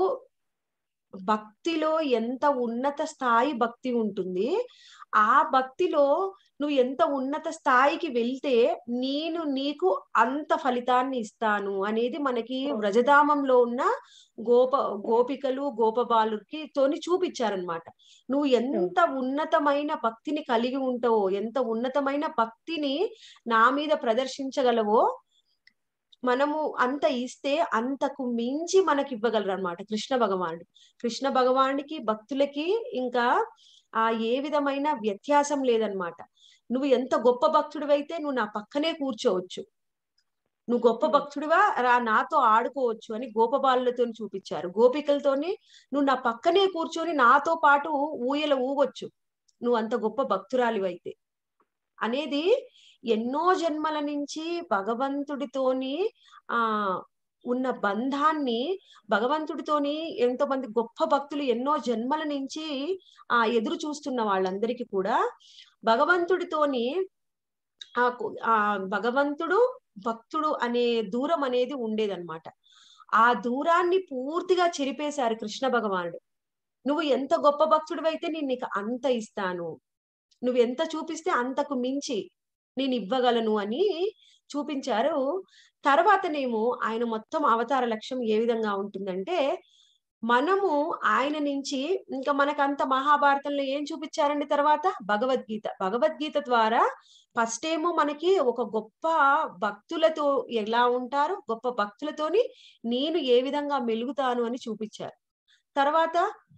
భక్తిలో ఎంత ఉన్నత స్థాయి భక్తి ఉంటుంది ఆ భక్తిలో నువ్వు ఎంత ఉన్నత స్థాయికి వెళ్తే నేను నీకు అంత ఫలితాన్ని ఇస్తాను అనేది మనకి వ్రజధామంలో ఉన్న గోప గోపికలు గోపబాలుకి తోని చూపించారనమాట నువ్వు ఎంత ఉన్నతమైన భక్తిని కలిగి ఉంటావో ఎంత ఉన్నతమైన భక్తిని నా మీద ప్రదర్శించగలవో మనము అంత ఇస్తే అంతకు మించి మనకి ఇవ్వగలరు అనమాట కృష్ణ భగవానుడు కృష్ణ భగవానుడికి భక్తులకి ఇంకా ఆ ఏ విధమైన వ్యత్యాసం లేదనమాట నువ్వు ఎంత గొప్ప భక్తుడివైతే నువ్వు నా పక్కనే కూర్చోవచ్చు నువ్వు గొప్ప భక్తుడివా రా నాతో ఆడుకోవచ్చు అని గోపబాలులతో చూపించారు గోపికలతోని నువ్వు నా పక్కనే కూర్చొని నాతో పాటు ఊయల ఊగొచ్చు నువ్వు అంత గొప్ప భక్తురాలివైతే అనేది ఎన్నో జన్మల నుంచి భగవంతుడితోని ఆ ఉన్న బంధాన్ని భగవంతుడితోని ఎంతో మంది గొప్ప భక్తులు ఎన్నో జన్మల నుంచి ఆ ఎదురు చూస్తున్న వాళ్ళందరికీ కూడా భగవంతుడితోని ఆ కు- ఆ భగవంతుడు భక్తుడు అనే దూరం అనేది ఉండేదన్నమాట ఆ దూరాన్ని పూర్తిగా చెరిపేశారు కృష్ణ భగవానుడు నువ్వు ఎంత గొప్ప భక్తుడివైతే నేను నీకు అంత ఇస్తాను నువ్వు ఎంత చూపిస్తే అంతకు మించి నేను ఇవ్వగలను అని చూపించారు తర్వాతనేమో ఆయన మొత్తం అవతార లక్ష్యం ఏ విధంగా ఉంటుందంటే మనము ఆయన నుంచి ఇంకా మనకంత మహాభారతంలో ఏం చూపించారండి తర్వాత భగవద్గీత భగవద్గీత ద్వారా ఫస్ట్ ఏమో మనకి ఒక గొప్ప భక్తులతో ఎలా ఉంటారు గొప్ప భక్తులతోని నేను ఏ విధంగా మెలుగుతాను అని చూపించారు తర్వాత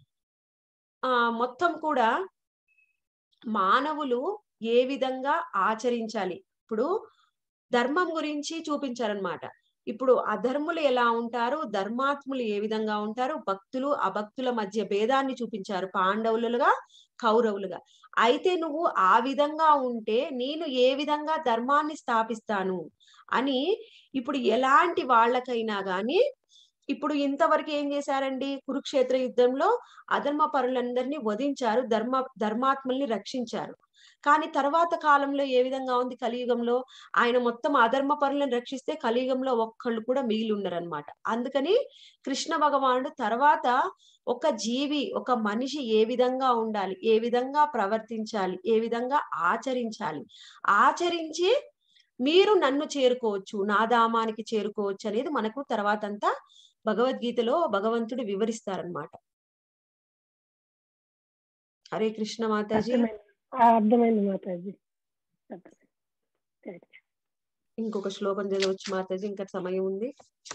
ఆ మొత్తం కూడా మానవులు ఏ విధంగా ఆచరించాలి ఇప్పుడు ధర్మం గురించి చూపించారనమాట ఇప్పుడు అధర్ములు ఎలా ఉంటారు ధర్మాత్ములు ఏ విధంగా ఉంటారు భక్తులు అభక్తుల మధ్య భేదాన్ని చూపించారు పాండవులుగా కౌరవులుగా అయితే నువ్వు ఆ విధంగా ఉంటే నేను ఏ విధంగా ధర్మాన్ని స్థాపిస్తాను అని ఇప్పుడు ఎలాంటి వాళ్ళకైనా గాని ఇప్పుడు ఇంతవరకు ఏం చేశారండి కురుక్షేత్ర యుద్ధంలో అధర్మ పరులందరినీ వధించారు ధర్మ ధర్మాత్మల్ని రక్షించారు కానీ తర్వాత కాలంలో ఏ విధంగా ఉంది కలియుగంలో ఆయన మొత్తం అధర్మ పరులను రక్షిస్తే కలియుగంలో ఒక్కళ్ళు కూడా మిగిలి ఉన్నారనమాట అందుకని కృష్ణ భగవానుడు తర్వాత ఒక జీవి ఒక మనిషి ఏ విధంగా ఉండాలి ఏ విధంగా ప్రవర్తించాలి ఏ విధంగా ఆచరించాలి ఆచరించి మీరు నన్ను చేరుకోవచ్చు నా ధామానికి చేరుకోవచ్చు అనేది మనకు తర్వాత అంతా భగవద్గీతలో భగవంతుడు వివరిస్తారనమాట హరే కృష్ణ మాతాజీ అర్థమైంది ఆ, అర్థమైంది మాతాజీ అర్థమైంది. థాంక్స్. ఇంకొక శ్లోకం చదవచ్చు మాతాజీ ఇంకా సమయం ఉంది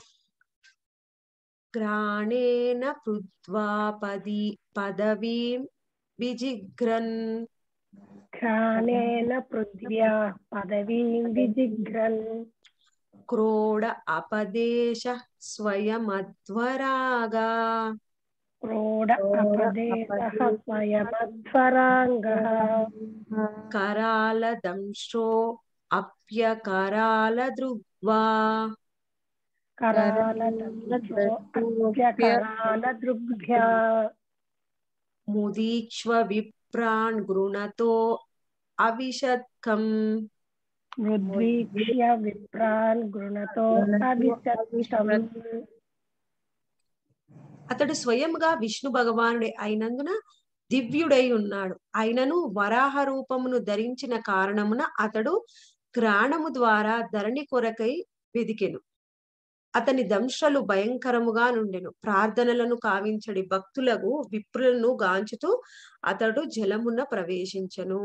గ్రాణేన పృథ్వా పది పదవీం విజిఘ్రన్ ఘ్రాణేన పృథ్వ్యా పదవీం విజిఘ్రన్ క్రోడ అపదేశ స్వయమధ్వరాగా క్రోడ అపదేశః స్వయమధ్వరాంగः కరాల దంశ్రో అప్యకరాల దృగ్వా కరాల అప్యకరాల దృగ్భ్యా ముదీక్ష్వ విప్రాన్ గృణతో అవిశత్కం మృద్వీక్ష్య విప్రాన్ గృణతో అభిషత్తం అతడు స్వయంగా విష్ణు భగవానుడే అయినందున దివ్యుడై ఉన్నాడు అయినను వరాహ రూపమును ధరించిన కారణమున అతడు గ్రాణము ద్వారా ధరణి కొరకై వెదికెను అతని దంశలు భయంకరముగా నుండెను ప్రార్థనలను కావించడి భక్తులకు విప్రులను గాంచుతూ అతడు జలమున ప్రవేశించను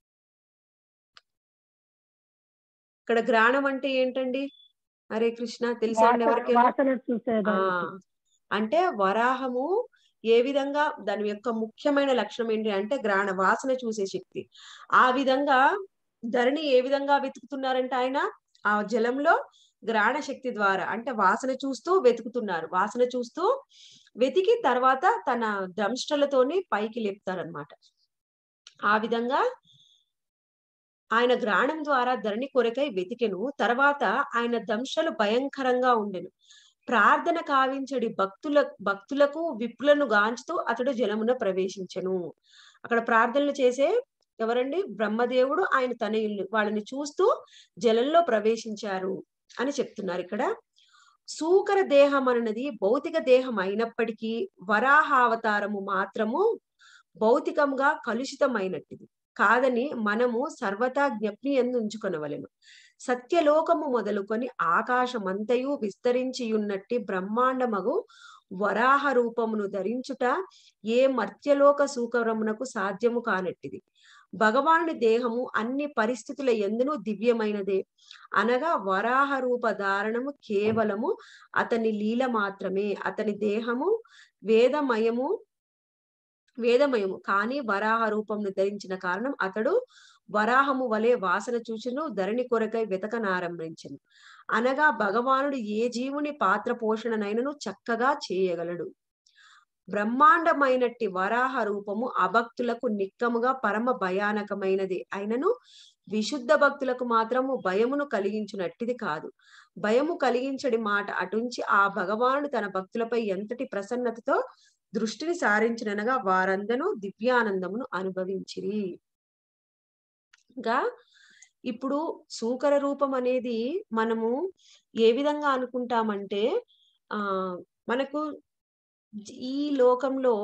ఇక్కడ గ్రాణం అంటే ఏంటండి హరే కృష్ణ తెలుసా అండి వాసన ఎవరికైనా వాసన ఆ చూసేదానికి అంటే వరాహము ఏ విధంగా దాని యొక్క ముఖ్యమైన లక్షణం ఏంటి అంటే గ్రాణ వాసన చూసే శక్తి ఆ విధంగా ధరణి ఏ విధంగా వెతుకుతున్నారంటే ఆయన ఆ జలంలో గ్రాణ శక్తి ద్వారా అంటే వాసన చూస్తూ వెతుకుతున్నారు వాసన చూస్తూ వెతికి తర్వాత తన దంష్టలతోని పైకి లేపుతారనమాట ఆ విధంగా ఆయన గ్రాణం ద్వారా ధరణి కొరకై వెతికెను తర్వాత ఆయన దంశలు భయంకరంగా ఉండెను ప్రార్థన కావించడి భక్తుల భక్తులకు విప్పులను గాంచుతూ అతడు జలమున ప్రవేశించెను అక్కడ ప్రార్థనలు చేసే ఎవరండి బ్రహ్మదేవుడు ఆయన తన ఇల్లు వాళ్ళని చూస్తూ జలంలో ప్రవేశించారు అని చెప్తున్నారు ఇక్కడ సూకర దేహం అన్నది భౌతిక దేహం అయినప్పటికీ వరాహావతారము మాత్రము భౌతికంగా కలుషితమైనట్టిది కాదని మనము సర్వతా జ్ఞప్ని ఎందు ఉంచుకొనవలెను సత్యలోకము మొదలుకొని ఆకాశమంతయు విస్తరించి ఉన్నట్టి బ్రహ్మాండమగు వరాహ రూపమును ధరించుట ఏ మర్త్యలోక సూకరమునకు సాధ్యము కానట్టిది భగవానుని దేహము అన్ని పరిస్థితుల ఎందును దివ్యమైనదే అనగా వరాహ రూప ధారణము కేవలము అతని లీల మాత్రమే అతని దేహము వేదమయము వేదమయము కానీ వరాహ రూపంను ధరించిన కారణం అతడు వరాహము వలె వాసన చూచును ధరణి కొరకై వెతకనారంభించను అనగా భగవానుడు ఏ జీవుని పాత్ర పోషణనైనను చక్కగా చేయగలడు బ్రహ్మాండమైనట్టి వరాహ రూపము అభక్తులకు నిక్కముగా పరమ భయానకమైనది అయినను విశుద్ధ భక్తులకు మాత్రము భయమును కలిగించినట్టిది కాదు భయము కలిగించడి మాట అటుంచి ఆ భగవానుడు తన భక్తులపై ఎంతటి ప్రసన్నతతో దృష్టిని సారించిననగా వారందరూ దివ్యానందమును అనుభవించిరి ఇంకా ఇప్పుడు సూకర రూపం అనేది మనము ఏ విధంగా అనుకుంటామంటే ఆ మనకు ఈ లోకంలో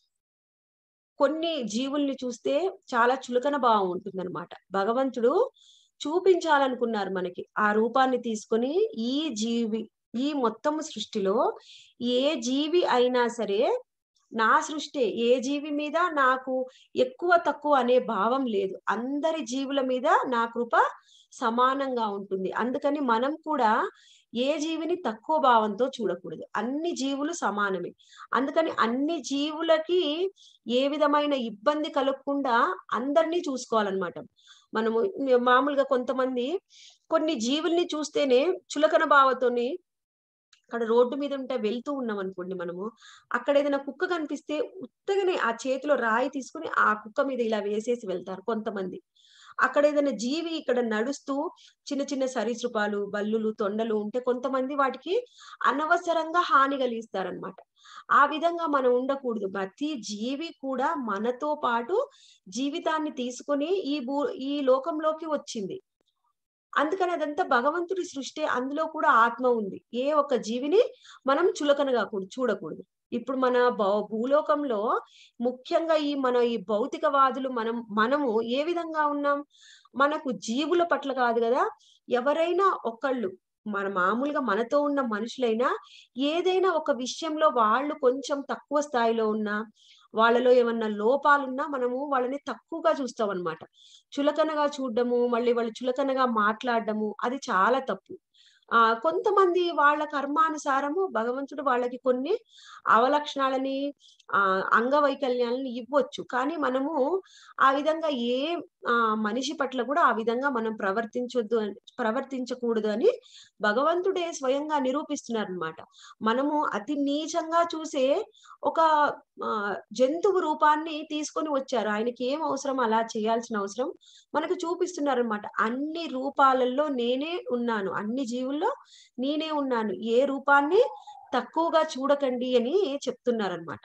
కొన్ని జీవుల్ని చూస్తే చాలా చులకన భావం ఉంటుందన్నమాట భగవంతుడు చూపించాలనుకున్నారు మనకి ఆ రూపాన్ని తీసుకొని ఈ జీవి ఈ మొత్తం సృష్టిలో ఏ జీవి అయినా సరే నా సృష్టి ఏ జీవి మీద నాకు ఎక్కువ తక్కువ అనే భావం లేదు అందరి జీవుల మీద నా కృప సమానంగా ఉంటుంది అందుకని మనం కూడా ఏ జీవిని తక్కువ భావంతో చూడకూడదు అన్ని జీవులు సమానమే అందుకని అన్ని జీవులకి ఏ విధమైన ఇబ్బంది కలగకుండా అందరినీ చూసుకోవాలన్నమాట మనము మామూలుగా కొంతమంది కొన్ని జీవుల్ని చూస్తేనే చులకన భావతోని అక్కడ రోడ్డు మీద ఉంటే వెళ్తూ ఉన్నాం అనుకోండి మనము అక్కడ ఏదైనా కుక్క కనిపిస్తే ఉత్తగానే ఆ చేతిలో రాయి తీసుకుని ఆ కుక్క మీద ఇలా వేసేసి వెళ్తారు కొంతమంది అక్కడ ఏదైనా జీవి ఇక్కడ నడుస్తూ చిన్న చిన్న సరీసృపాలు బల్లులు తొండలు ఉంటే కొంతమంది వాటికి అనవసరంగా హాని కలిగిస్తారనమాట ఆ విధంగా మనం ఉండకూడదు ప్రతి జీవి కూడా మనతో పాటు జీవితాన్ని తీసుకొని ఈ భూ ఈ లోకంలోకి వచ్చింది అందుకని అదంతా భగవంతుడి సృష్టి అందులో కూడా ఆత్మ ఉంది ఏ ఒక్క జీవిని మనం చులకనగా చూడకూడదు ఇప్పుడు మన భూలోకంలో ముఖ్యంగా ఈ మన ఈ భౌతికవాదులు మనం మనము ఏ విధంగా ఉన్నాం మనకు జీవుల పట్ల కాదు కదా ఎవరైనా ఒకళ్ళు మన మామూలుగా మనతో ఉన్న మనుషులైనా ఏదైనా ఒక విషయంలో వాళ్ళు కొంచెం తక్కువ స్థాయిలో ఉన్నా వాళ్ళలో ఏమన్నా లోపాలున్నా మనము వాళ్ళని తక్కువగా చూస్తాం అనమాట చులకనగా చూడడము మళ్ళీ వాళ్ళు చులకనగా మాట్లాడడము అది చాలా తప్పు ఆ కొంతమంది వాళ్ళ కర్మానుసారము భగవంతుడు వాళ్ళకి కొన్ని అవలక్షణాలని ఆ అంగవైకల్యాలని ఇవ్వచ్చు కానీ మనము ఆ విధంగా ఏ ఆ మనిషి పట్ల కూడా ఆ విధంగా మనం ప్రవర్తించొద్దు అని ప్రవర్తించకూడదు అని భగవంతుడే స్వయంగా నిరూపిస్తున్నారు అనమాట మనము అతి నీచంగా చూసే ఒక ఆ జంతువు రూపాన్ని తీసుకొని వచ్చారు ఆయనకి ఏం అవసరం అలా చేయాల్సిన అవసరం మనకు చూపిస్తున్నారు అనమాట అన్ని రూపాలలో నేనే ఉన్నాను అన్ని జీవుల్లో నేనే ఉన్నాను ఏ రూపాన్ని తక్కువగా చూడకండి అని చెప్తున్నారనమాట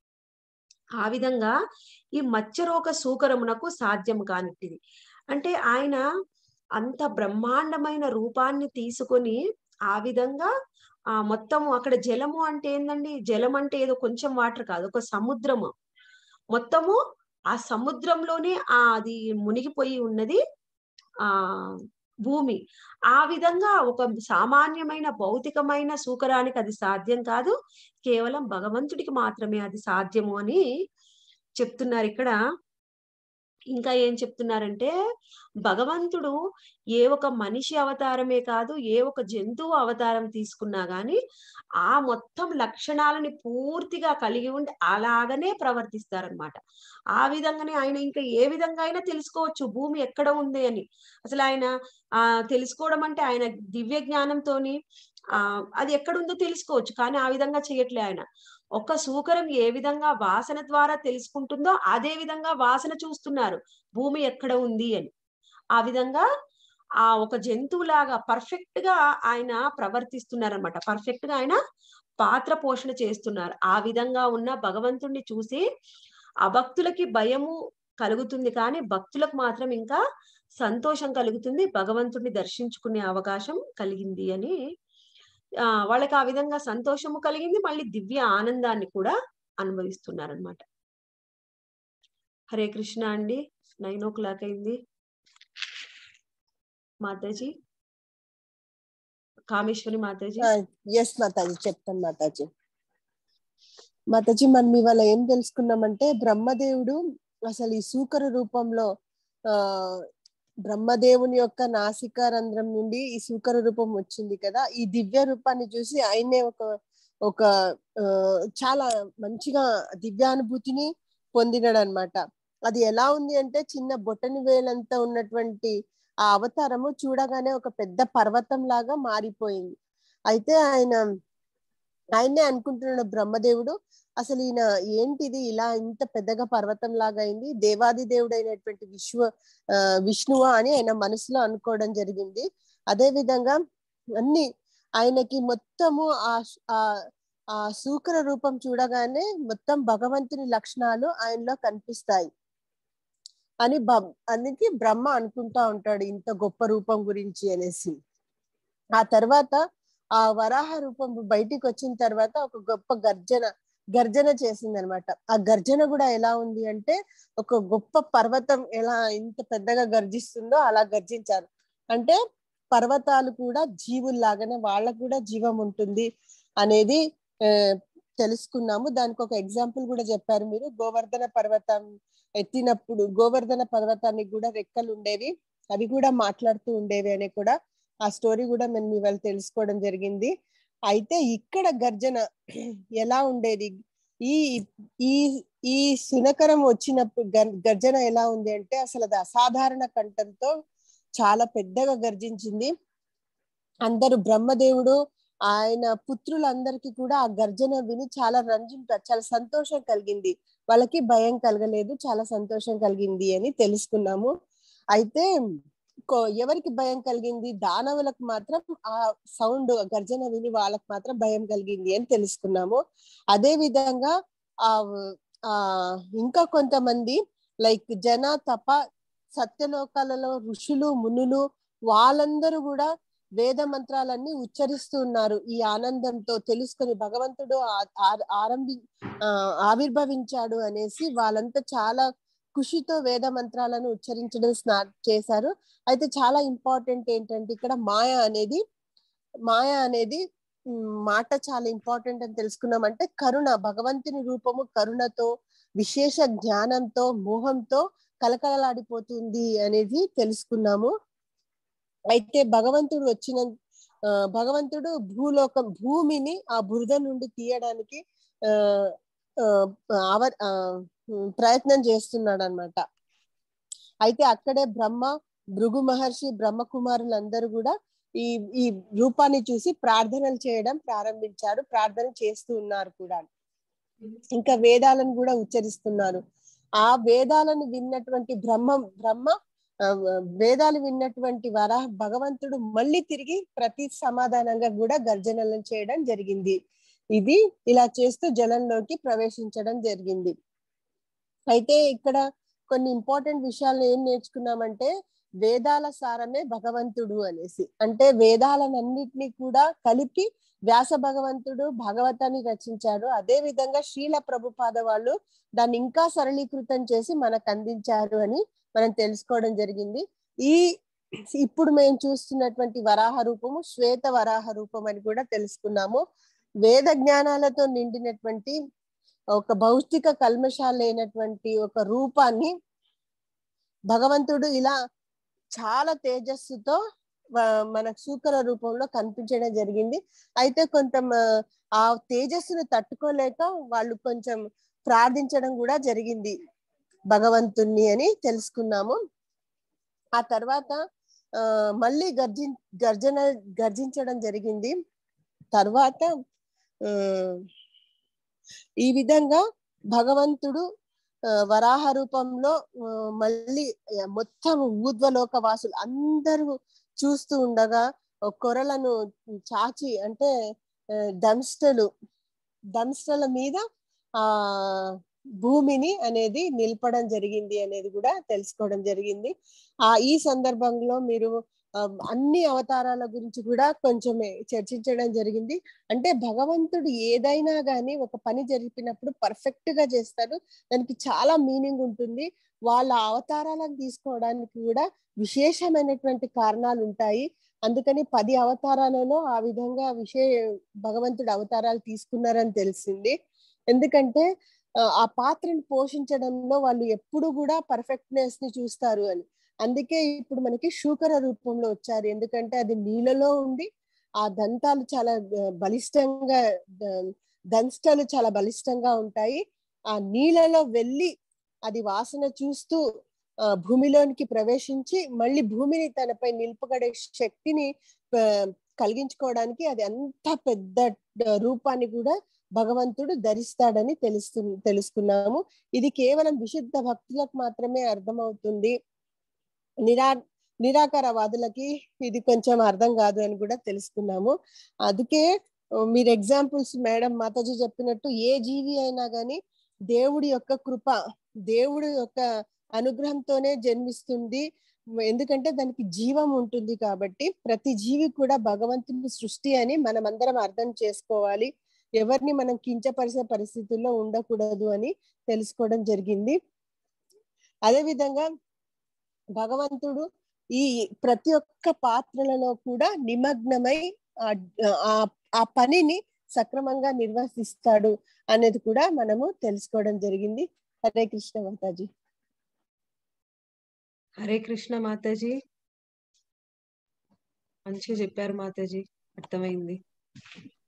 ఆ విధంగా ఈ మత్స్యరోగ సూకరమునకు సాధ్యం కానిట్టిది అంటే ఆయన అంత బ్రహ్మాండమైన రూపాన్ని తీసుకొని ఆ విధంగా ఆ మొత్తము అక్కడ జలము అంటే ఏందండి జలం అంటే ఏదో కొంచెం వాటర్ కాదు ఒక సముద్రము మొత్తము ఆ సముద్రంలోనే ఆ అది మునిగిపోయి ఉన్నది ఆ భూమి ఆ విధంగా ఒక సామాన్యమైన భౌతికమైన సూకరానికి అది సాధ్యం కాదు కేవలం భగవంతుడికి మాత్రమే అది సాధ్యము అని చెప్తున్నారు ఇక్కడ ఇంకా ఏం చెప్తున్నారంటే భగవంతుడు ఏ ఒక మనిషి అవతారమే కాదు ఏ ఒక జంతువు అవతారం తీసుకున్నా గాని ఆ మొత్తం లక్షణాలని పూర్తిగా కలిగి ఉండి అలాగనే ప్రవర్తిస్తారనమాట ఆ విధంగానే ఆయన ఇంకా ఏ విధంగా అయినా తెలుసుకోవచ్చు భూమి ఎక్కడ ఉంది అని అసలు ఆయన ఆ తెలుసుకోవడం అంటే ఆయన దివ్య జ్ఞానంతోని ఆ అది ఎక్కడుందో తెలుసుకోవచ్చు కానీ ఆ విధంగా చేయట్లే ఆయన ఒక సూకరం ఏ విధంగా వాసన ద్వారా తెలుసుకుంటుందో అదే విధంగా వాసన చూస్తున్నారు భూమి ఎక్కడ ఉంది అని ఆ విధంగా ఆ ఒక జంతువులాగా పర్ఫెక్ట్ గా ఆయన ప్రవర్తిస్తున్నారు అనమాట పర్ఫెక్ట్ గా ఆయన పాత్ర పోషణ చేస్తున్నారు ఆ విధంగా ఉన్న భగవంతుణ్ణి చూసి అభక్తులకి భయము కలుగుతుంది కానీ భక్తులకు మాత్రం ఇంకా సంతోషం కలుగుతుంది భగవంతుడిని దర్శించుకునే అవకాశం కలిగింది అని ఆ వాళ్ళకి ఆ విధంగా సంతోషము కలిగింది మళ్ళీ దివ్య ఆనందాన్ని కూడా అనుభవిస్తున్నారనమాట హరే కృష్ణ అండి నైన్ ఓ క్లాక్ అయింది మాతాజీ కామేశ్వరి మాతాజీ ఎస్ మాతాజీ చెప్తాను మాతాజీ మాతాజీ మనం ఇవాళ ఏం తెలుసుకున్నామంటే బ్రహ్మదేవుడు అసలు ఈ సూకర రూపంలో ఆ బ్రహ్మదేవుని యొక్క నాసిక రంధ్రం నుండి ఈ సూకర రూపం వచ్చింది కదా ఈ దివ్య రూపాన్ని చూసి ఆయనే ఒక ఒక ఆ, చాలా మంచిగా దివ్యానుభూతిని పొందినాడు అనమాట అది ఎలా ఉంది అంటే చిన్న బొటని వేలంతా ఉన్నటువంటి ఆ అవతారము చూడగానే ఒక పెద్ద పర్వతం లాగా మారిపోయింది అయితే ఆయన ఆయన్నే అనుకుంటున్నాడు బ్రహ్మదేవుడు అసలు ఈయన ఏంటిది ఇలా ఇంత పెద్దగా పర్వతం లాగా అయింది దేవాది దేవుడు అయినటువంటి విశ్వ ఆ, విష్ణువా అని ఆయన మనసులో అనుకోవడం జరిగింది అదే విధంగా అన్ని ఆయనకి మొత్తము ఆ ఆ ఆ సూకర రూపం చూడగానే మొత్తం భగవంతుని లక్షణాలు ఆయనలో కనిపిస్తాయి అని బ- అందుకే బ్రహ్మ అనుకుంటా ఉంటాడు ఇంత గొప్ప రూపం గురించి అనేసి ఆ తర్వాత ఆ వరాహ రూపం బయటికి వచ్చిన తర్వాత ఒక గొప్ప గర్జన గర్జన చేసింది అనమాట ఆ గర్జన కూడా ఎలా ఉంది అంటే ఒక గొప్ప పర్వతం ఎలా ఇంత పెద్దగా గర్జిస్తుందో అలా గర్జించారు అంటే పర్వతాలు కూడా జీవుల్లాగానే వాళ్ళకు కూడా జీవం ఉంటుంది అనేది ఆ, తెలుసుకున్నాము దానికి ఒక ఎగ్జాంపుల్ కూడా చెప్పారు మీరు గోవర్ధన పర్వతం ఎత్తినప్పుడు గోవర్ధన పర్వతానికి కూడా రెక్కలు ఉండేవి అవి కూడా మాట్లాడుతూ ఉండేవి అని కూడా ఆ స్టోరీ కూడా మేము ఇవాళ తెలుసుకోవడం జరిగింది అయితే ఇక్కడ గర్జన ఎలా ఉండేది ఈ ఈ ఈ సునకరం వచ్చినప్పుడు గర్- గర్జన ఎలా ఉంది అంటే అసలు అది అసాధారణ కంఠంతో చాలా పెద్దగా గర్జించింది అందరూ బ్రహ్మదేవుడు ఆయన పుత్రులందరికీ కూడా ఆ గర్జన విని చాలా రంజింటారు చాలా సంతోషం కలిగింది వాళ్ళకి భయం కలగలేదు చాలా సంతోషం కలిగింది అని తెలుసుకున్నాము అయితే కో- ఎవరికి భయం కలిగింది దానవులకు మాత్రం ఆ సౌండ్ గర్జన విని వాళ్ళకి మాత్రం భయం కలిగింది అని తెలుసుకున్నాము అదే విధంగా ఆ ఆ ఇంకా కొంతమంది లైక్ జన తప సత్యలోకాలలో ఋషులు మునులు వాళ్ళందరూ కూడా వేద మంత్రాలన్నీ ఉచ్చరిస్తూ ఉన్నారు ఈ ఆనందంతో తెలుసుకొని భగవంతుడు ఆ- ఆ- ఆరంభి ఆ, ఆవిర్భవించాడు అనేసి వాళ్ళంతా చాలా ఖుషితో వేద మంత్రాలను ఉచ్చరించడం స్టార్ట్ చేశారు అయితే చాలా ఇంపార్టెంట్ ఏంటంటే ఇక్కడ మాయ అనేది మాయ అనేది ఉమ్, మాట చాలా ఇంపార్టెంట్ అని తెలుసుకున్నామంటే కరుణ భగవంతుని రూపము కరుణతో విశేష జ్ఞానంతో మోహంతో కలకలలాడిపోతుంది అనేది తెలుసుకున్నాము అయితే భగవంతుడు వచ్చిన ఆ, భగవంతుడు భూలోకం భూమిని ఆ బురద నుండి తీయడానికి ఆ ఆ, ఆవ- ఆ, ఉమ్, ప్రయత్నం చేస్తున్నాడు అనమాట అయితే అక్కడే బ్రహ్మ భృగు మహర్షి బ్రహ్మ కుమారులందరూ కూడా ఈ ఈ రూపాన్ని చూసి ప్రార్థనలు చేయడం ప్రారంభించారు ప్రార్థన చేస్తూ ఉన్నారు కూడా ఇంకా వేదాలను కూడా ఉచ్చరిస్తున్నారు ఆ వేదాలను విన్నటువంటి బ్రహ్మ బ్రహ్మ ఆ, వేదాలు విన్నటువంటి వర భగవంతుడు మళ్ళీ తిరిగి ప్రతి సమాధానంగా కూడా గర్జనలను చేయడం జరిగింది ఇది ఇలా చేస్తూ జలంలోకి ప్రవేశించడం జరిగింది అయితే ఇక్కడ కొన్ని ఇంపార్టెంట్ విషయాలు ఏం నేర్చుకున్నామంటే వేదాల సారమే భగవంతుడు అనేసి అంటే వేదాలనన్నిటినీ కూడా కలిపి వ్యాస భగవంతుడు భగవతాన్ని రచించారు అదే విధంగా శ్రీల ప్రభుపాద వాళ్ళు దాన్ని ఇంకా సరళీకృతం చేసి మనకు అందించారు అని మనం తెలుసుకోవడం జరిగింది ఈ ఇప్పుడు మేము చూస్తున్నటువంటి వరాహ రూపము శ్వేత వరాహ రూపం అని కూడా తెలుసుకున్నాము వేద జ్ఞానాలతో నిండినటువంటి ఒక భౌతిక కల్మషాలు లేనటువంటి ఒక రూపాన్ని భగవంతుడు ఇలా చాలా తేజస్సుతో వ- మనకు సూకర రూపంలో కనిపించడం జరిగింది అయితే కొంత మ- ఆ తేజస్సును తట్టుకోలేక వాళ్ళు కొంచెం ప్రార్థించడం కూడా జరిగింది భగవంతుణ్ణి అని తెలుసుకున్నాము ఆ తర్వాత ఆ మళ్ళీ గర్జి గర్జన గర్జించడం జరిగింది తర్వాత ఆ, ఈ విధంగా భగవంతుడు ఆ, వరాహ రూపంలో ఆ, మళ్ళీ ఆ, మొత్తం ఊర్ధ్వలోక వాసులు అందరూ చూస్తూ ఉండగా ఒక కొరలను చాచి అంటే ఆ, దంష్టలు దంష్టల మీద ఆ భూమిని అనేది నిలపడం జరిగింది అనేది కూడా తెలుసుకోవడం జరిగింది ఆ ఈ సందర్భంలో మీరు ఆ, అన్ని అవతారాల గురించి కూడా కొంచెం చర్చించడం జరిగింది అంటే భగవంతుడు ఏదైనా గాని ఒక పని జరిపినప్పుడు పర్ఫెక్ట్ గా చేస్తారు దానికి చాలా మీనింగ్ ఉంటుంది వాళ్ళ అవతారాలను తీసుకోవడానికి కూడా విశేషమైనటువంటి కారణాలు ఉంటాయి అందుకని పది అవతారాలలో ఆ విధంగా విశే భగవంతుడు అవతారాలు తీసుకున్నారని తెలిసింది ఎందుకంటే ఆ, ఆ పాత్రను పోషించడంలో వాళ్ళు ఎప్పుడు కూడా పర్ఫెక్ట్నెస్ ని చూస్తారు అని అందుకే ఇప్పుడు మనకి శూకర రూపంలో వచ్చారు ఎందుకంటే అది నీళ్ళలో ఉండి ఆ దంతాలు చాలా ఆ, బలిష్టంగా ద- దంష్టలు చాలా బలిష్టంగా ఉంటాయి ఆ నీళ్ళలో వెళ్ళి అది వాసన చూస్తూ ఆ, భూమిలోనికి ప్రవేశించి మళ్ళీ భూమిని తనపై నిలుపుగడే శక్తిని ఆ, కలిగించుకోవడానికి అది అంత పెద్ద ఆ, రూపాన్ని కూడా భగవంతుడు ధరిస్తాడని తెలుస్తు తెలుసుకున్నాము ఇది కేవలం విశుద్ధ భక్తులకు మాత్రమే అర్థమవుతుంది నిరా నిరాకారవాదులకి ఇది కొంచెం అర్థం కాదు అని కూడా తెలుసుకున్నాము అందుకే ఆ, మీరు ఎగ్జాంపుల్స్ మేడం మాతాజీ చెప్పినట్టు ఏ జీవి అయినా గాని దేవుడి యొక్క కృప దేవుడి యొక్క అనుగ్రహంతోనే జన్మిస్తుంది ఎందుకంటే దానికి జీవం ఉంటుంది కాబట్టి ప్రతి జీవి కూడా భగవంతుని సృష్టి అని మనం అందరం అర్థం చేసుకోవాలి ఎవరిని మనం కించపరిచే పరిస్థితుల్లో ఉండకూడదు అని తెలుసుకోవడం జరిగింది అదే విధంగా భగవంతుడు ఈ ప్రతి ఒక్క పాత్రలలో కూడా నిమగ్నమై ఆ- ఆ- ఆ పనిని సక్రమంగా నిర్వహిస్తాడు అనేది కూడా మనము తెలుసుకోవడం జరిగింది హరే కృష్ణ మాతాజీ హరే కృష్ణ మాతాజీ మంచిగా చెప్పారు మాతాజీ అర్థమైంది